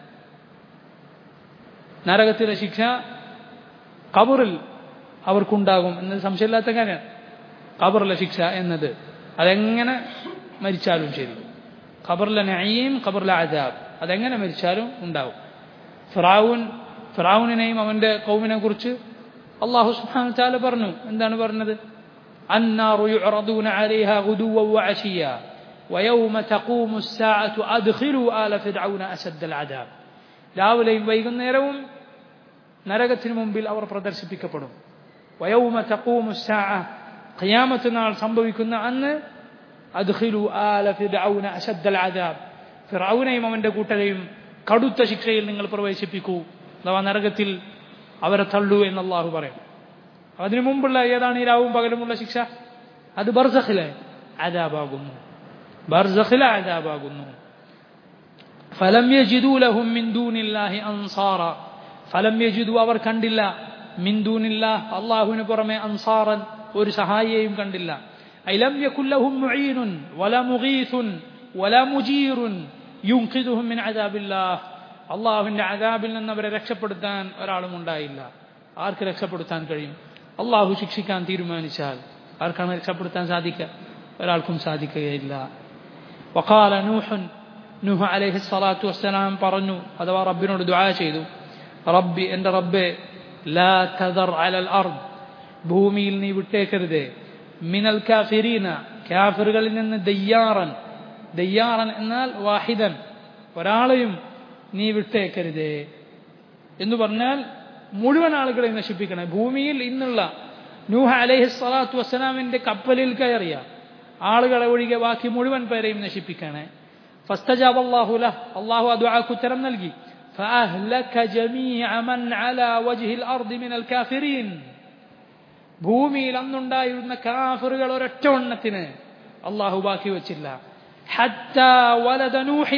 നരകത്തിലെ ശിക്ഷ കബറിൽ അവർക്കുണ്ടാകും എന്നത് സംശയമില്ലാത്ത കാര്യമാണ് ഖബറിലെ ശിക്ഷ എന്നത് അതെങ്ങനെ മരിച്ചാലും ശരി ഖബറിലെ നയീം ഖബറിലെ അജാബ് അതെങ്ങനെ മരിച്ചാലും ഉണ്ടാവും ഫിറാവുൻ ഫിറാവുനെയും അവന്റെ കൗമിനെ കുറിച്ച് അള്ളാഹു സുബ്ഹാനഹു തആല പറഞ്ഞു എന്താണ് പറഞ്ഞത് النار يعرضون عليها غدوا وعشيا ويوم تقوم الساعة أدخلوا آل فرعون أشد العذاب രാവിലെയും വൈകുന്നേരവും നരകത്തിന് മുമ്പിൽ അവർ പ്രദർശിപ്പിക്കപ്പെടും വയൗമ തഖൂമു الساعة ഖിയാമത്ത് നാൾ സംഭവിക്കുന്ന അന്ന് അദ്ഖിലു ആല ഫിർഔന അശദ്ദൽ അദാബ് ഫിർഔനെയും അവന്റെ കൂട്ടരെയും കടുത്ത ശിക്ഷയിൽ നിങ്ങൾ പ്രവേശിപ്പിക്കൂ അഥവാ നരകത്തിൽ അവരെ തള്ളൂ എന്ന് അള്ളാഹു പറയും അതിനു മുമ്പുള്ള ഏതാണ് ഈ രാവും പകലുമുള്ള ശിക്ഷ അത് ബർസഖിലെ അദാബാകുന്നു ബർസഖിലെ അദാബാകുന്നു ഫലം യജിദു ലഹും മിൻ ദൂനില്ലാഹി അൻസാറ ഫലം യജിദു അവർ കണ്ടില്ല മിൻ ദൂനില്ലാഹ് അള്ളാഹുവിന് പുറമെ അൻസാറൻ ഒരു സഹായിയെയും കണ്ടില്ല അലം യകുല്ലഹും മുഈനുൻ വലാ മുഗീസുൻ വലാ മുജീറുൻ യുൻഖിദുഹും മിൻ അദാബില്ലാഹ് അള്ളാഹുവിന്റെ അദാബിൽ നിന്ന് അവരെ രക്ഷപ്പെടുത്താൻ ഒരാളും ഉണ്ടായില്ല ആർക്ക് രക്ഷപ്പെടുത്താൻ കഴിയും അള്ളാഹു ശിക്ഷിക്കാൻ തീരുമാനിച്ചാൽ ആർക്കാണ് രക്ഷപ്പെടുത്താൻ സാധിക്കുക ഒരാൾക്കും സാധിക്കുകയില്ല വഖാല നൂഹുൻ നൂഹ് അലൈഹി സ്വലാത്തു വസ്സലാം പറഞ്ഞു അഥവാ റബ്ബിനോട് ദുആ ചെയ്തു റബ്ബി എൻ്റെ റബ്ബെ ലാ തദർ അലൽ അർദ് ഭൂമിയിൽ നീ വിട്ടേക്കരുതേ മിനൽ കാഫിരീന കാഫിറുകളിൽ നിന്ന് ദയ്യാറൻ ദയ്യാറൻ എന്നാൽ വാഹിദൻ ഒരാളെയും നീ വിട്ടേക്കരുതേ എന്ന് പറഞ്ഞാൽ മുഴുവൻ ആളുകളെ നശിപ്പിക്കണേ ഭൂമിയിൽ ഇന്നുള്ള നൂഹ അലൈഹി സ്വലാത്തു വസ്സലാമിന്റെ കപ്പലിൽ കയറിയ ആളുകളെ ഒഴികെ ബാക്കി മുഴുവൻ പേരെയും നശിപ്പിക്കണേ ഫസ്തജാബ് അള്ളാഹു ലഹ് അള്ളാഹു അദ്വാക്ക് ഉത്തരം നൽകി فأهلك جميع من على وجه الأرض من الكافرين ഭൂമിയിൽ അന്നുണ്ടായിരുന്ന കാഫറുകൾ ഒരൊറ്റ എണ്ണത്തിന് അള്ളാഹു ബാക്കി വച്ചില്ല حتى ولد نوح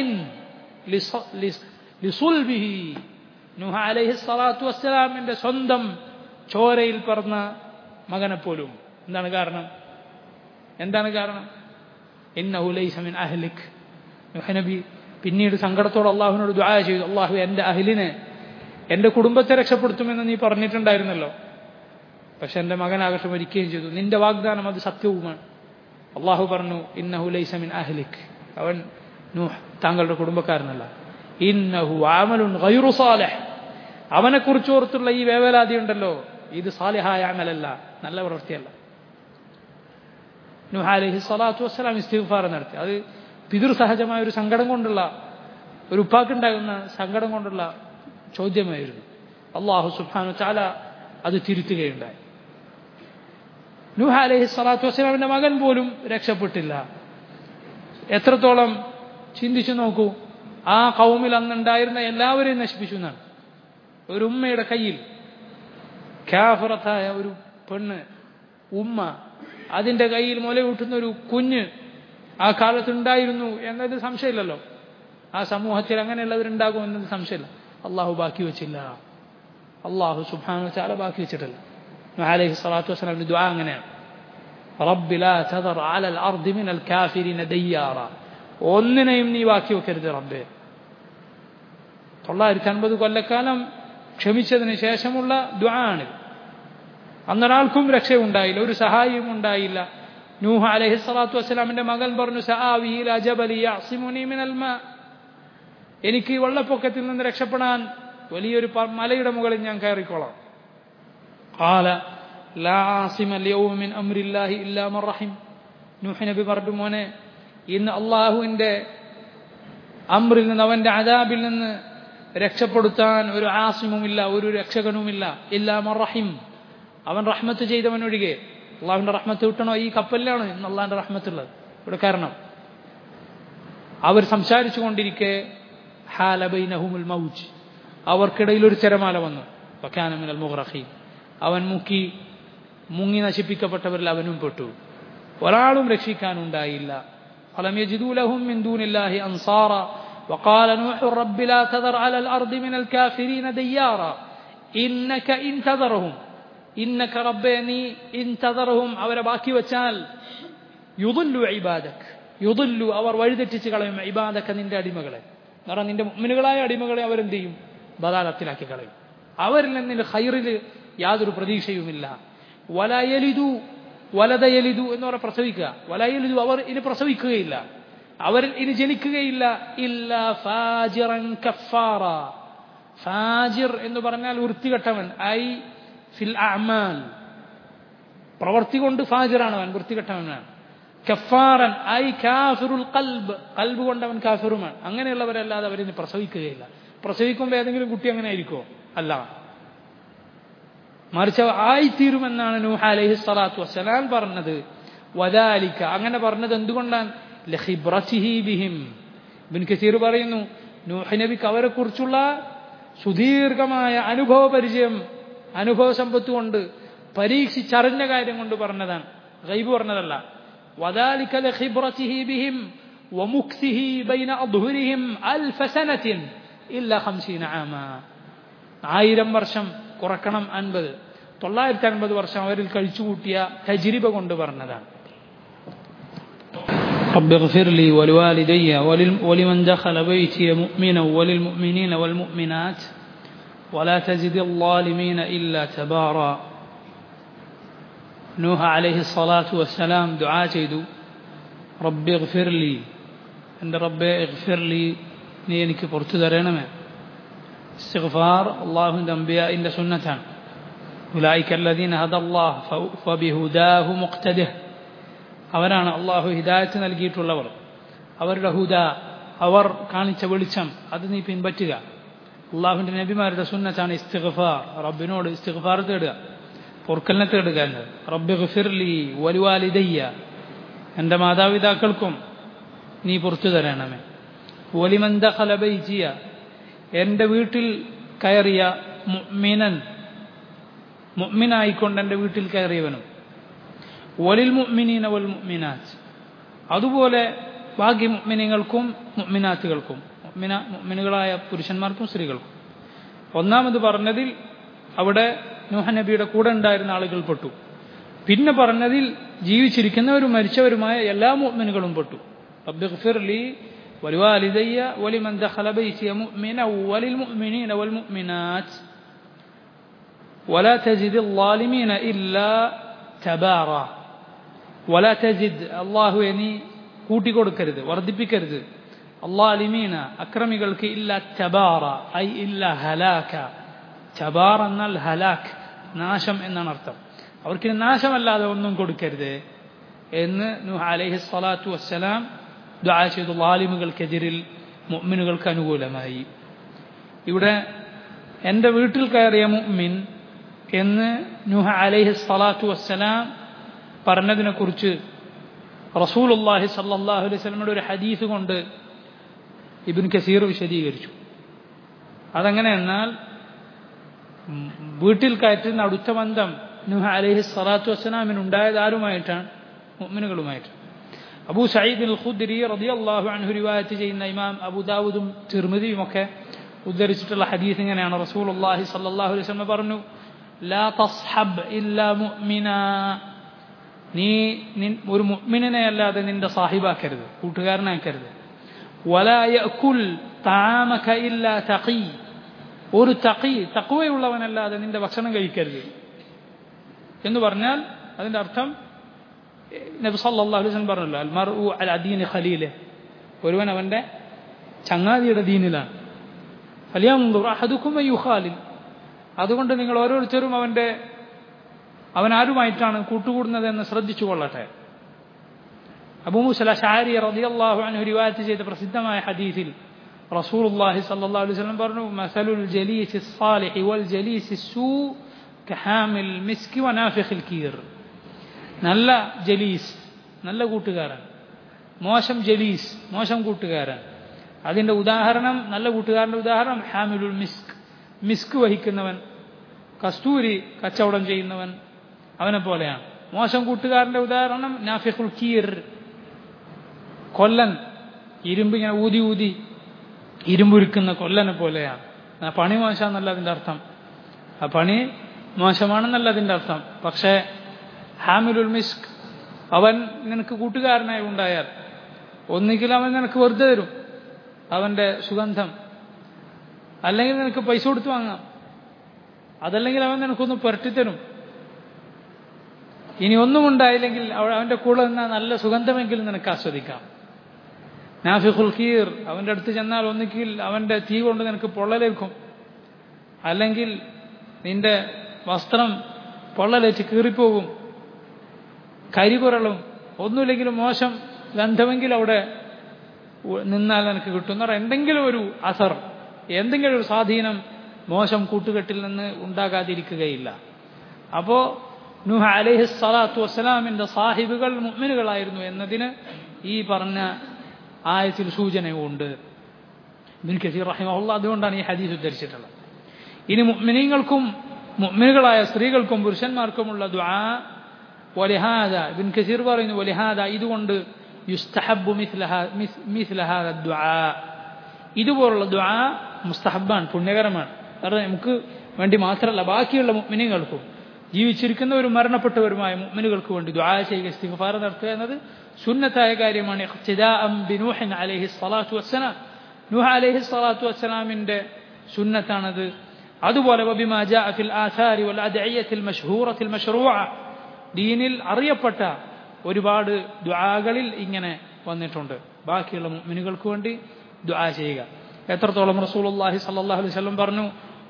لصلبه നൂഹ അലൈഹി സ്വലാത്തു വസ്സലാമിന്റെ സ്വന്തം ചോരയിൽ പറഞ്ഞ മകനെ പോലും എന്താണ് കാരണം എന്താണ് കാരണം ഇന്നഹു ലൈസ മിൻ അഹ്ലിക് നൂഹ നബി പിന്നീട് സങ്കടത്തോടെ അള്ളാഹുവിനോട് ദുആ ചെയ്തു അള്ളാഹു എൻ്റെ അഹ്ലിനെ എൻ്റെ കുടുംബത്തെ രക്ഷപ്പെടുത്തുമെന്ന് നീ പറഞ്ഞിട്ടുണ്ടായിരുന്നല്ലോ പക്ഷെ എൻ്റെ മകനാകട്ടെ മരിക്കുകയും ചെയ്തു നിന്റെ വാഗ്ദാനം അത് സത്യവുമാണ് അള്ളാഹു പറഞ്ഞു ഇന്നഹു ലൈസ മിൻ അഹ്ലിക് അവൻ നൂഹ് താങ്കളുടെ കുടുംബക്കാരനല്ല ഇന്നഹു ആമലുൻ ഗൈറു സാലിഹ് അവനെ കുറിച്ചോർത്തുള്ള ഈ വേവലാതി ഉണ്ടല്ലോ ഇത് സാലിഹായ അമലല്ല നല്ല പ്രവൃത്തിയല്ല നൂഹ അലൈഹി സ്വലാത്തു വസ്സലാം ഇസ്തിഗ്ഫാർ നടത്തി അത് പിതൃസഹജമായ ഒരു സങ്കടം കൊണ്ടുള്ള ഒരു ഉപ്പാക്കുണ്ടാകുന്ന സങ്കടം കൊണ്ടുള്ള ചോദ്യമായിരുന്നു അള്ളാഹു സുബ്ഹാനു ചാല അത് തിരുത്തുകയുണ്ടായി നൂഹ അലൈഹി സ്വലാത്തു വസ്സലാമിന്റെ മകൻ പോലും രക്ഷപ്പെട്ടില്ല എത്രത്തോളം ചിന്തിച്ചു നോക്കൂ ആ കൗമിൽ അന്നുണ്ടായിരുന്ന എല്ലാവരെയും നശിപ്പിച്ചു എന്നാണ് ഒരു ഉമ്മയുടെ കയ്യിൽ ഖാഫറത്തായ ഒരു പെണ്ണ് ഉമ്മ അതിന്റെ കയ്യിൽ മുലയൂട്ടുന്ന ഒരു കുഞ്ഞ് ആ കാലത്ത് ഉണ്ടായിരുന്നു എന്നത് സംശയമില്ലല്ലോ ആ സമൂഹത്തിൽ അങ്ങനെയുള്ളവരുണ്ടാകും എന്നത് സംശയമില്ല അള്ളാഹു ബാക്കി വെച്ചില്ല അള്ളാഹു സുബാനു ചാല ബാക്കി വെച്ചിട്ടില്ല അലൈഹി സ്വലാത്തു വസ്സലാമിന്റെ ദ്വാ അങ്ങനെയാണ് റബ്ബി ലാ തദർ അലൽ അർദി മിനൽ കാഫിരിന ദയ്യാറ ഒന്നിനെയും നീ ബാക്കി വെക്കരുത് റബ്ബെ തൊള്ളായിരത്തി അൻപത് കൊല്ലക്കാലം ക്ഷമിച്ചതിന് ശേഷമുള്ള ദ്വാണിത് അന്നൊരാൾക്കും രക്ഷയുണ്ടായില്ല ഒരു സഹായിയും ഉണ്ടായില്ല നൂഹ അലൈഹി സ്വലാത്തു വസ്സലാമിന്റെ മകൻ പറഞ്ഞു സആവിയില ജബലി യഅസിമുനി മിനൽ മാ എനിക്ക് വെള്ളപ്പൊക്കത്തിൽ നിന്ന് രക്ഷപ്പെടാൻ വലിയൊരു മലയുടെ മുകളിൽ ഞാൻ കയറിക്കോളാം قال لا عاصم اليوم من امر الله الا من رحم നൂഹ് നബി പറഞ്ഞു മോനെ ഇന്ന് അള്ളാഹുവിന്റെ അമ്രിൽ നിന്ന് അവന്റെ അദാബിൽ നിന്ന് രക്ഷപ്പെടുത്താൻ ഒരു ആസിമുമില്ല ഒരു രക്ഷകനുമില്ല ഇല്ലാ മറഹിം അവൻ റഹ്മത്ത് ചെയ്തവനൊഴികെ അള്ളാഹുവിന്റെ റഹ്മത്ത് കിട്ടണോ ഈ കപ്പലിലാണ് ഇന്ന് അള്ളാഹിന്റെ റഹ്മത്തുള്ളത് ഇവിടെ കാരണം അവർ സംസാരിച്ചു കൊണ്ടിരിക്കെ ഹാലബൈനഹുമുൽ മൗജ് അവർക്കിടയിൽ ഒരു തിരമാല വന്നു വക്കാനമിനൽ മുഹറഹീം അവൻ മുക്കി മുങ്ങി നശിപ്പിക്കപ്പെട്ടവരിൽ അവനും പെട്ടു ഒരാളും രക്ഷിക്കാനുണ്ടായില്ല فلم يجدوا لهم من دون الله أنصارا وقال نوح رب لا تذر على الأرض من الكافرين ديارا إنك إن تذرهم إنك ربيني إن تذرهم أو باكي وتال يضل عبادك يضل അവർ വഴിതെറ്റിച്ച് കളയും ഇബാദക്ക നിന്റെ അടിമകളെ കാരണം നിന്റെ മുമ്മിനുകളായ അടിമകളെ അവരെന്ത് ചെയ്യും ബദാലത്തിലാക്കി കളയും അവരിൽ നിന്നിൽ ഹൈറിൽ യാതൊരു പ്രതീക്ഷയുമില്ല വലയലിതു വലതയലിതു എന്ന് പറഞ്ഞ പ്രസവിക്കുക വലയലിതു അവർ ഇനി പ്രസവിക്കുകയില്ല അവർ ഇനി ജനിക്കുകയില്ല ഇല്ല ഫാജിറൻ കഫാറ ഫാജിർ എന്ന് പറഞ്ഞാൽ വൃത്തികെട്ടവൻ ഐ ഫിൽ അമാൽ പ്രവർത്തി കൊണ്ട് ഫാജിറാണ് അവൻ വൃത്തികെട്ടവനാണ് കഫാറൻ ഐ കാഫിറുൽ കൽബ് കൽബ് കൊണ്ട് അവൻ കാഫിറുമാണ് അങ്ങനെയുള്ളവരല്ലാതെ അവരിനി പ്രസവിക്കുകയില്ല പ്രസവിക്കുമ്പോൾ ഏതെങ്കിലും കുട്ടി അങ്ങനെ ആയിരിക്കുമോ അല്ല മറിച്ച് ആയിത്തീരുമെന്നാണ് നൂഹ അലൈഹി സ്വലാത്തു വസ്സലാം പറഞ്ഞത് വദാലിക്ക അങ്ങനെ പറഞ്ഞത് എന്തുകൊണ്ടാണ് ബിഹിം ബിൻ കസീർ പറയുന്നു നൂഹ നബിക്ക് അവരെ കുറിച്ചുള്ള സുദീർഘമായ അനുഭവ പരിചയം അനുഭവ സമ്പത്ത് കൊണ്ട് പരീക്ഷിച്ചറിഞ്ഞ കാര്യം കൊണ്ട് പറഞ്ഞതാണ് ഗൈബ് പറഞ്ഞതല്ല وذلك لخبرته بهم ومكثه بين أظهرهم ألف سنة إلا خمسين عاما ആയിരം വർഷം കുറക്കണം അൻപത് തൊള്ളായിരത്തി അൻപത് വർഷം അവരിൽ കഴിച്ചുകൂട്ടിയ തജിരിബ കൊണ്ട് പറഞ്ഞതാണ് رب اغفر لي ولوالدي ولمن دخل بيتي مؤمنا وللمؤمنين والمؤمنات ولا تزد الظالمين إلا تبارا نوح عليه الصلاة والسلام دعاء ചെയ്തു رب اغفر لي എൻ്റെ റബ്ബെ اغفر لي നീ എനിക്ക് പുറത്തു തരണമേ ഇസ്തിഗ്ഫാർ അള്ളാഹുവിൻ്റെ അമ്പിയായിൻ്റെ സുന്നത്താണ് ഉലായിക അല്ലദീന ഹദല്ലാഹ് ഫബിഹുദാഹു മുഖ്തദിഹ് അവരാണ് അള്ളാഹു ഹിദായത്ത് നൽകിയിട്ടുള്ളവർ അവരുടെ ഹുദ അവർ കാണിച്ച വെളിച്ചം അത് നീ പിൻപറ്റുക അള്ളാഹുവിൻ്റെ നബിമാരുടെ സുന്നത്താണ് ഇസ്തിഗ്ഫാർ റബ്ബിനോട് ഇസ്തിഗ്ഫാർ തേടുക പൊറുക്കലിനെ തേടുക എന്നത് റബ്ബി ഗഫിർലി വലുവാലിദയ്യ എൻ്റെ മാതാപിതാക്കൾക്കും നീ പുറത്തു തരണമേ ഒലിമന്ത ഖലബൈജിയ എൻ്റെ വീട്ടിൽ കയറിയ മുഅ്മിനൻ മുഅ്മിനായിക്കൊണ്ട് എൻ്റെ വീട്ടിൽ കയറിയവനും ഒലിൽ മുഅ്മിനീന വൽ മുഅ്മിനാത്ത് അതുപോലെ ബാക്കി മുഅ്മിനീങ്ങൾക്കും മുഅ്മിനാത്തുകൾക്കും മുഅ്മിന മുഅ്മിനുകളായ പുരുഷന്മാർക്കും സ്ത്രീകൾക്കും ഒന്നാമത് പറഞ്ഞതിൽ അവിടെ നൂഹ നബിയുടെ കൂടെ ഉണ്ടായിരുന്ന ആളുകൾ പെട്ടു പിന്നെ പറഞ്ഞതിൽ ജീവിച്ചിരിക്കുന്നവരും മരിച്ചവരുമായ എല്ലാ മുഅ്മിനുകളും പെട്ടു റബ്ബിഗ്ഫിർ ലി ولوالدي ولمن دخل بيتي مؤمنا وللمؤمنين والمؤمنات ولا تزد الظالمين إلا تبارا ولا تزد الله يعني കൂട്ടിക്കൊടുക്കരുത് വർദ്ധിപ്പിക്കരുത് അള്ളാലിമീന അക്രമികൾക്ക് ഇല്ല ചബാറ ഐ ഇല്ല ഹലാക്ക ചബാർ എന്നാൽ ഹലാക്ക് നാശം എന്നാണ് അർത്ഥം അവർക്ക് നാശമല്ലാതെ ഒന്നും കൊടുക്കരുത് എന്ന് നുഹ അലൈഹി സ്വലാത്തു വസ്സലാം ദുആ ചെയ്തു ലാലിമുകൾക്കെതിരിൽ മുഅ്മിനുകൾക്ക് അനുകൂലമായി ഇവിടെ എൻ്റെ വീട്ടിൽ കയറിയ മുഅ്മിൻ എന്ന് നുഹ അലൈഹി സ്വലാത്തു വസ്സലാം പറഞ്ഞതിനെക്കുറിച്ച് റസൂലുല്ലാഹി സല്ലാഹു അലൈഹി സ്വലമയുടെ ഒരു ഹദീസ് കൊണ്ട് ഇബിൻ കസീർ വിശദീകരിച്ചു അതെങ്ങനെ എന്നാൽ വീട്ടിൽ കയറ്റുന്ന അടുത്ത ബന്ധം നുഹ അലൈഹി സ്വലാത്തു വസ്സലാമിന് ഉണ്ടായത് ആരുമായിട്ടാണ് മുഅ്മിനുകളുമായിട്ട് അബൂ സയ്യിദ് അൽ ഖുദ്രി റളിയല്ലാഹു അൻഹു റിവായത്ത് ചെയ്യുന്ന ഇമാം അബൂദാവൂദും തിർമിദിയും ഒക്കെ ഉദ്ധരിച്ചിട്ടുള്ള ഹദീസ് ഇങ്ങനെയാണ് റസൂലുള്ളാഹി സ്വല്ലല്ലാഹു അലൈഹി വസല്ലം പറഞ്ഞു ലാ തസ്ഹബ് ഇല്ലാ മുഅ്മിന നീ ഒരു മുഅ്മിനെ അല്ലാതെ നിന്റെ സാഹിബാക്കരുത് കൂട്ടുകാരനാക്കരുത് വലാ യഅകുൽ തആമക ഇല്ലാ തഖി ഒരു തഖി തഖ്വയുള്ളവനല്ലാതെ നിന്റെ ഭക്ഷണം കഴിക്കരുത് എന്ന് പറഞ്ഞാൽ അതിന്റെ അർത്ഥം നബി സല്ലല്ലാഹു അലൈഹി വസല്ലം പറഞ്ഞല്ലോ അൽ മർഉ അല ദീനി ഖലീലെ ഒരുവൻ അവന്റെ ചങ്ങാതിയുടെ ദീനിലാണ് ഫലിയൻദുർ അഹദുക്കും യുഖാലിൽ അതുകൊണ്ട് നിങ്ങൾ ഓരോരുത്തരും അവന്റെ അവൻ ആരുമായിട്ടാണ് കൂട്ടുകൂടുന്നതെന്ന് ശ്രദ്ധിച്ചു കൊള്ളട്ടെ അബൂമുസല ഷാരി റളിയല്ലാഹു അൻഹു റിവായത്ത് ചെയ്ത പ്രസിദ്ധമായ ഹദീസിൽ റസൂലുള്ളാഹി സ്വല്ലല്ലാഹു അലൈഹി വസല്ലം പറഞ്ഞു മസലുൽ ജലീസി الصالح والجليس السوء كحامل المسك ونافخ الكير നല്ല ജലീസ് നല്ല കൂട്ടുകാരൻ മോശം ജലീസ് മോശം കൂട്ടുകാരൻ അതിൻ്റെ ഉദാഹരണം നല്ല കൂട്ടുകാരൻ്റെ ഉദാഹരണം ഹാമിലുൽ മിസ്ക് മിസ്ക് വഹിക്കുന്നവൻ കസ്തൂരി കച്ചവടം ചെയ്യുന്നവൻ അവനെ പോലെയാണ് മോശം കൂട്ടുകാരൻ്റെ ഉദാഹരണം നാഫിഖുൽ കീർ കൊല്ലൻ ഇരുമ്പ് ഇങ്ങനെ ഊതി ഊതി ഇരുമ്പുരുക്കുന്ന കൊല്ലനെ പോലെയാണ് ആ പണി മോശമെന്നല്ല അതിൻ്റെ അർത്ഥം ആ പണി മോശമാണെന്നല്ല അതിൻ്റെ അർത്ഥം പക്ഷേ ഹാമിലുൽ മിസ്ക് അവൻ നിനക്ക് കൂട്ടുകാരനായി ഉണ്ടായാൽ ഒന്നുകിൽ അവൻ നിനക്ക് വെറുതെ തരും അവൻ്റെ സുഗന്ധം അല്ലെങ്കിൽ നിനക്ക് പൈസ കൊടുത്ത് വാങ്ങാം അതല്ലെങ്കിൽ അവൻ നിനക്കൊന്ന് പുരട്ടിത്തരും ഇനി ഒന്നും ഉണ്ടായില്ലെങ്കിൽ അവൻ്റെ കൂടെ നിന്ന നല്ല സുഗന്ധമെങ്കിലും നിനക്ക് ആസ്വദിക്കാം നാഫിഖുൽ ഖീർ അവൻ്റെ അടുത്ത് ചെന്നാൽ ഒന്നുകിൽ അവൻ്റെ തീ കൊണ്ട് നിനക്ക് പൊള്ളലേക്കും അല്ലെങ്കിൽ നിന്റെ വസ്ത്രം പൊള്ളലേറ്റ് കീറിപ്പോകും കരികുരളും ഒന്നുമില്ലെങ്കിലും മോശം ഗന്ധമെങ്കിലും അവിടെ നിന്നാൽ എനിക്ക് കിട്ടും എന്ന് പറഞ്ഞാൽ എന്തെങ്കിലും ഒരു അസർ എന്തെങ്കിലും ഒരു സ്വാധീനം മോശം കൂട്ടുകെട്ടിൽ നിന്ന് ഉണ്ടാകാതിരിക്കുകയില്ല അപ്പോൾ നുഹ അലൈഹി സ്വലാത്തു വസ്സലാമിൻ്റെ സാഹിബുകൾ മുഅ്മിനുകളായിരുന്നു എന്നതിന് ഈ പറഞ്ഞ ആയത്തിൽ സൂചനയുണ്ട് ബിൻ കസീർ റഹിമഹുല്ല അതുകൊണ്ടാണ് ഈ ഹദീസ് ഉദ്ധരിച്ചിട്ടുള്ളത് ഇനി മുഅ്മിനീങ്ങൾക്കും മുഅ്മിനുകളായ സ്ത്രീകൾക്കും പുരുഷന്മാർക്കുമുള്ള ദുആ ولهذا ابن كثير പറയുന്നു ولهذا ഇതുകൊണ്ട് يستحب مثل مثل هذا الدعاء ഇതുപോലുള്ള ദുആ മുസ്തഹബാണ് പുണ്യകരമാണ് കാരണം നമുക്ക് വേണ്ടി മാത്രമല്ല ബാക്കിയുള്ള മുഅ്മിനീങ്ങൾക്കും ജീവിച്ചിരിക്കുന്നവരും മരണപ്പെട്ടവരുമായ മുഅ്മിനുകൾക്ക് വേണ്ടി ദുആ ചെയ്യുക ഇസ്തിഗ്ഫാർ നടത്തുക എന്നത് സുന്നത്തായ കാര്യമാണ് ഇഖ്തിദാഅം ബിനൂഹ് അലൈഹി സ്വലാത്തു വസ്സലാം നൂഹ് അലൈഹി സ്വലാത്തു വസ്സലാമിന്റെ സുന്നത്താണത് അതുപോലെ വബിമാ ജാഅ ഫിൽ ആസാരി വൽ അദ്ഇയത്തിൽ മഷ്ഹൂറത്തിൽ മഷ്റൂഅ ദീനിൽ അറിയപ്പെട്ട ഒരുപാട് ദുആകളിൽ ഇങ്ങനെ വന്നിട്ടുണ്ട് ബാക്കിയുള്ള മുഅ്മിനുകൾക്ക് വേണ്ടി ദുആ ചെയ്യുക എത്രത്തോളം റസൂലുള്ളാഹി സ്വല്ലല്ലാഹു അലൈഹി വസല്ലം പറഞ്ഞു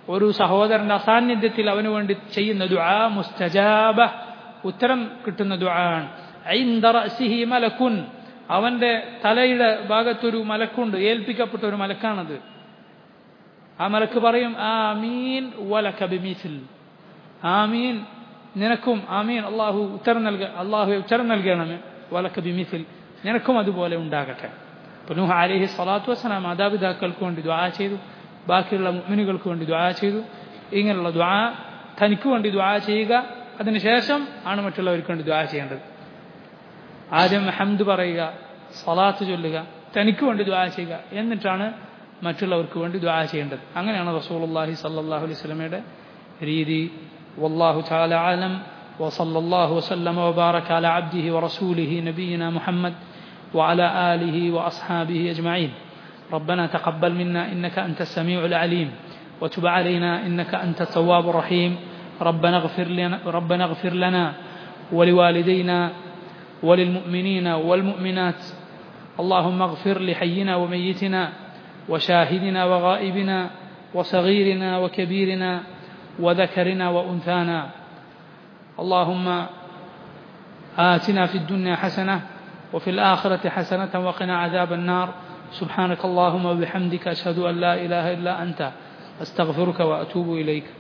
ഒരു സഹോദരന്റെ അസാന്നിധ്യത്തിൽ അവന് വേണ്ടി ചെയ്യുന്ന ദുആ മുസ്തജാബ ഉത്തരം കിട്ടുന്ന ദുആ ആണ് ഐന്ദ റഅസിഹി മലക്കുൻ അവന്റെ തലയുടെ ഭാഗത്തൊരു മലക്കുണ്ട് ഏൽപ്പിക്കപ്പെട്ട ഒരു മലക്കാണത് ആ മലക്ക് പറയും ആമീൻ വലക ബിമിഥിൽ ആമീൻ നിനക്കും ആമീൻ അള്ളാഹു ഉത്തരം നൽക അള്ളാഹു ഉത്തരം നൽകണമേ വലക്ക ബിമിഥിൽ നിനക്കും അതുപോലെ ഉണ്ടാകട്ടെ അപ്പോൾ നൂഹ അലഹി സ്വലാത്തു വസ്സലാം മാതാപിതാക്കൾക്ക് വേണ്ടി ദ്വാ ചെയ്തു ബാക്കിയുള്ള മുഅ്മിനുകൾക്ക് വേണ്ടി ദ്വാ ചെയ്തു ഇങ്ങനെയുള്ള ദ്വാ തനിക്ക് വേണ്ടി ദ്വാ ചെയ്യുക അതിനുശേഷം ആണ് മറ്റുള്ളവർക്ക് വേണ്ടി ദ്വാ ചെയ്യേണ്ടത് ആദ്യം ഹംദ് പറയുക സലാത്ത് ചൊല്ലുക തനിക്ക് വേണ്ടി ദ്വാ ചെയ്യുക എന്നിട്ടാണ് മറ്റുള്ളവർക്ക് വേണ്ടി ദ്വാ ചെയ്യേണ്ടത് അങ്ങനെയാണ് റസൂലുള്ളാഹി സല്ലല്ലാഹു അലൈഹി വസല്ലമയുടെ രീതി والله تعالى أعلم وصلى الله وسلم وبارك على عبده ورسوله نبينا محمد وعلى آله وأصحابه أجمعين ربنا تقبل منا إنك أنت السميع العليم وتب علينا إنك أنت التواب الرحيم ربنا اغفر لنا, ربنا اغفر لنا ولوالدينا وللمؤمنين والمؤمنات اللهم اغفر لحينا وميتنا وشاهدنا وغائبنا وصغيرنا وكبيرنا وذكرنا وأنثانا اللهم آتنا في الدنيا حسنة وفي الآخرة حسنة وقنا عذاب النار سبحانك اللهم وبحمدك أشهد أن لا إله إلا أنت أستغفرك وأتوب إليك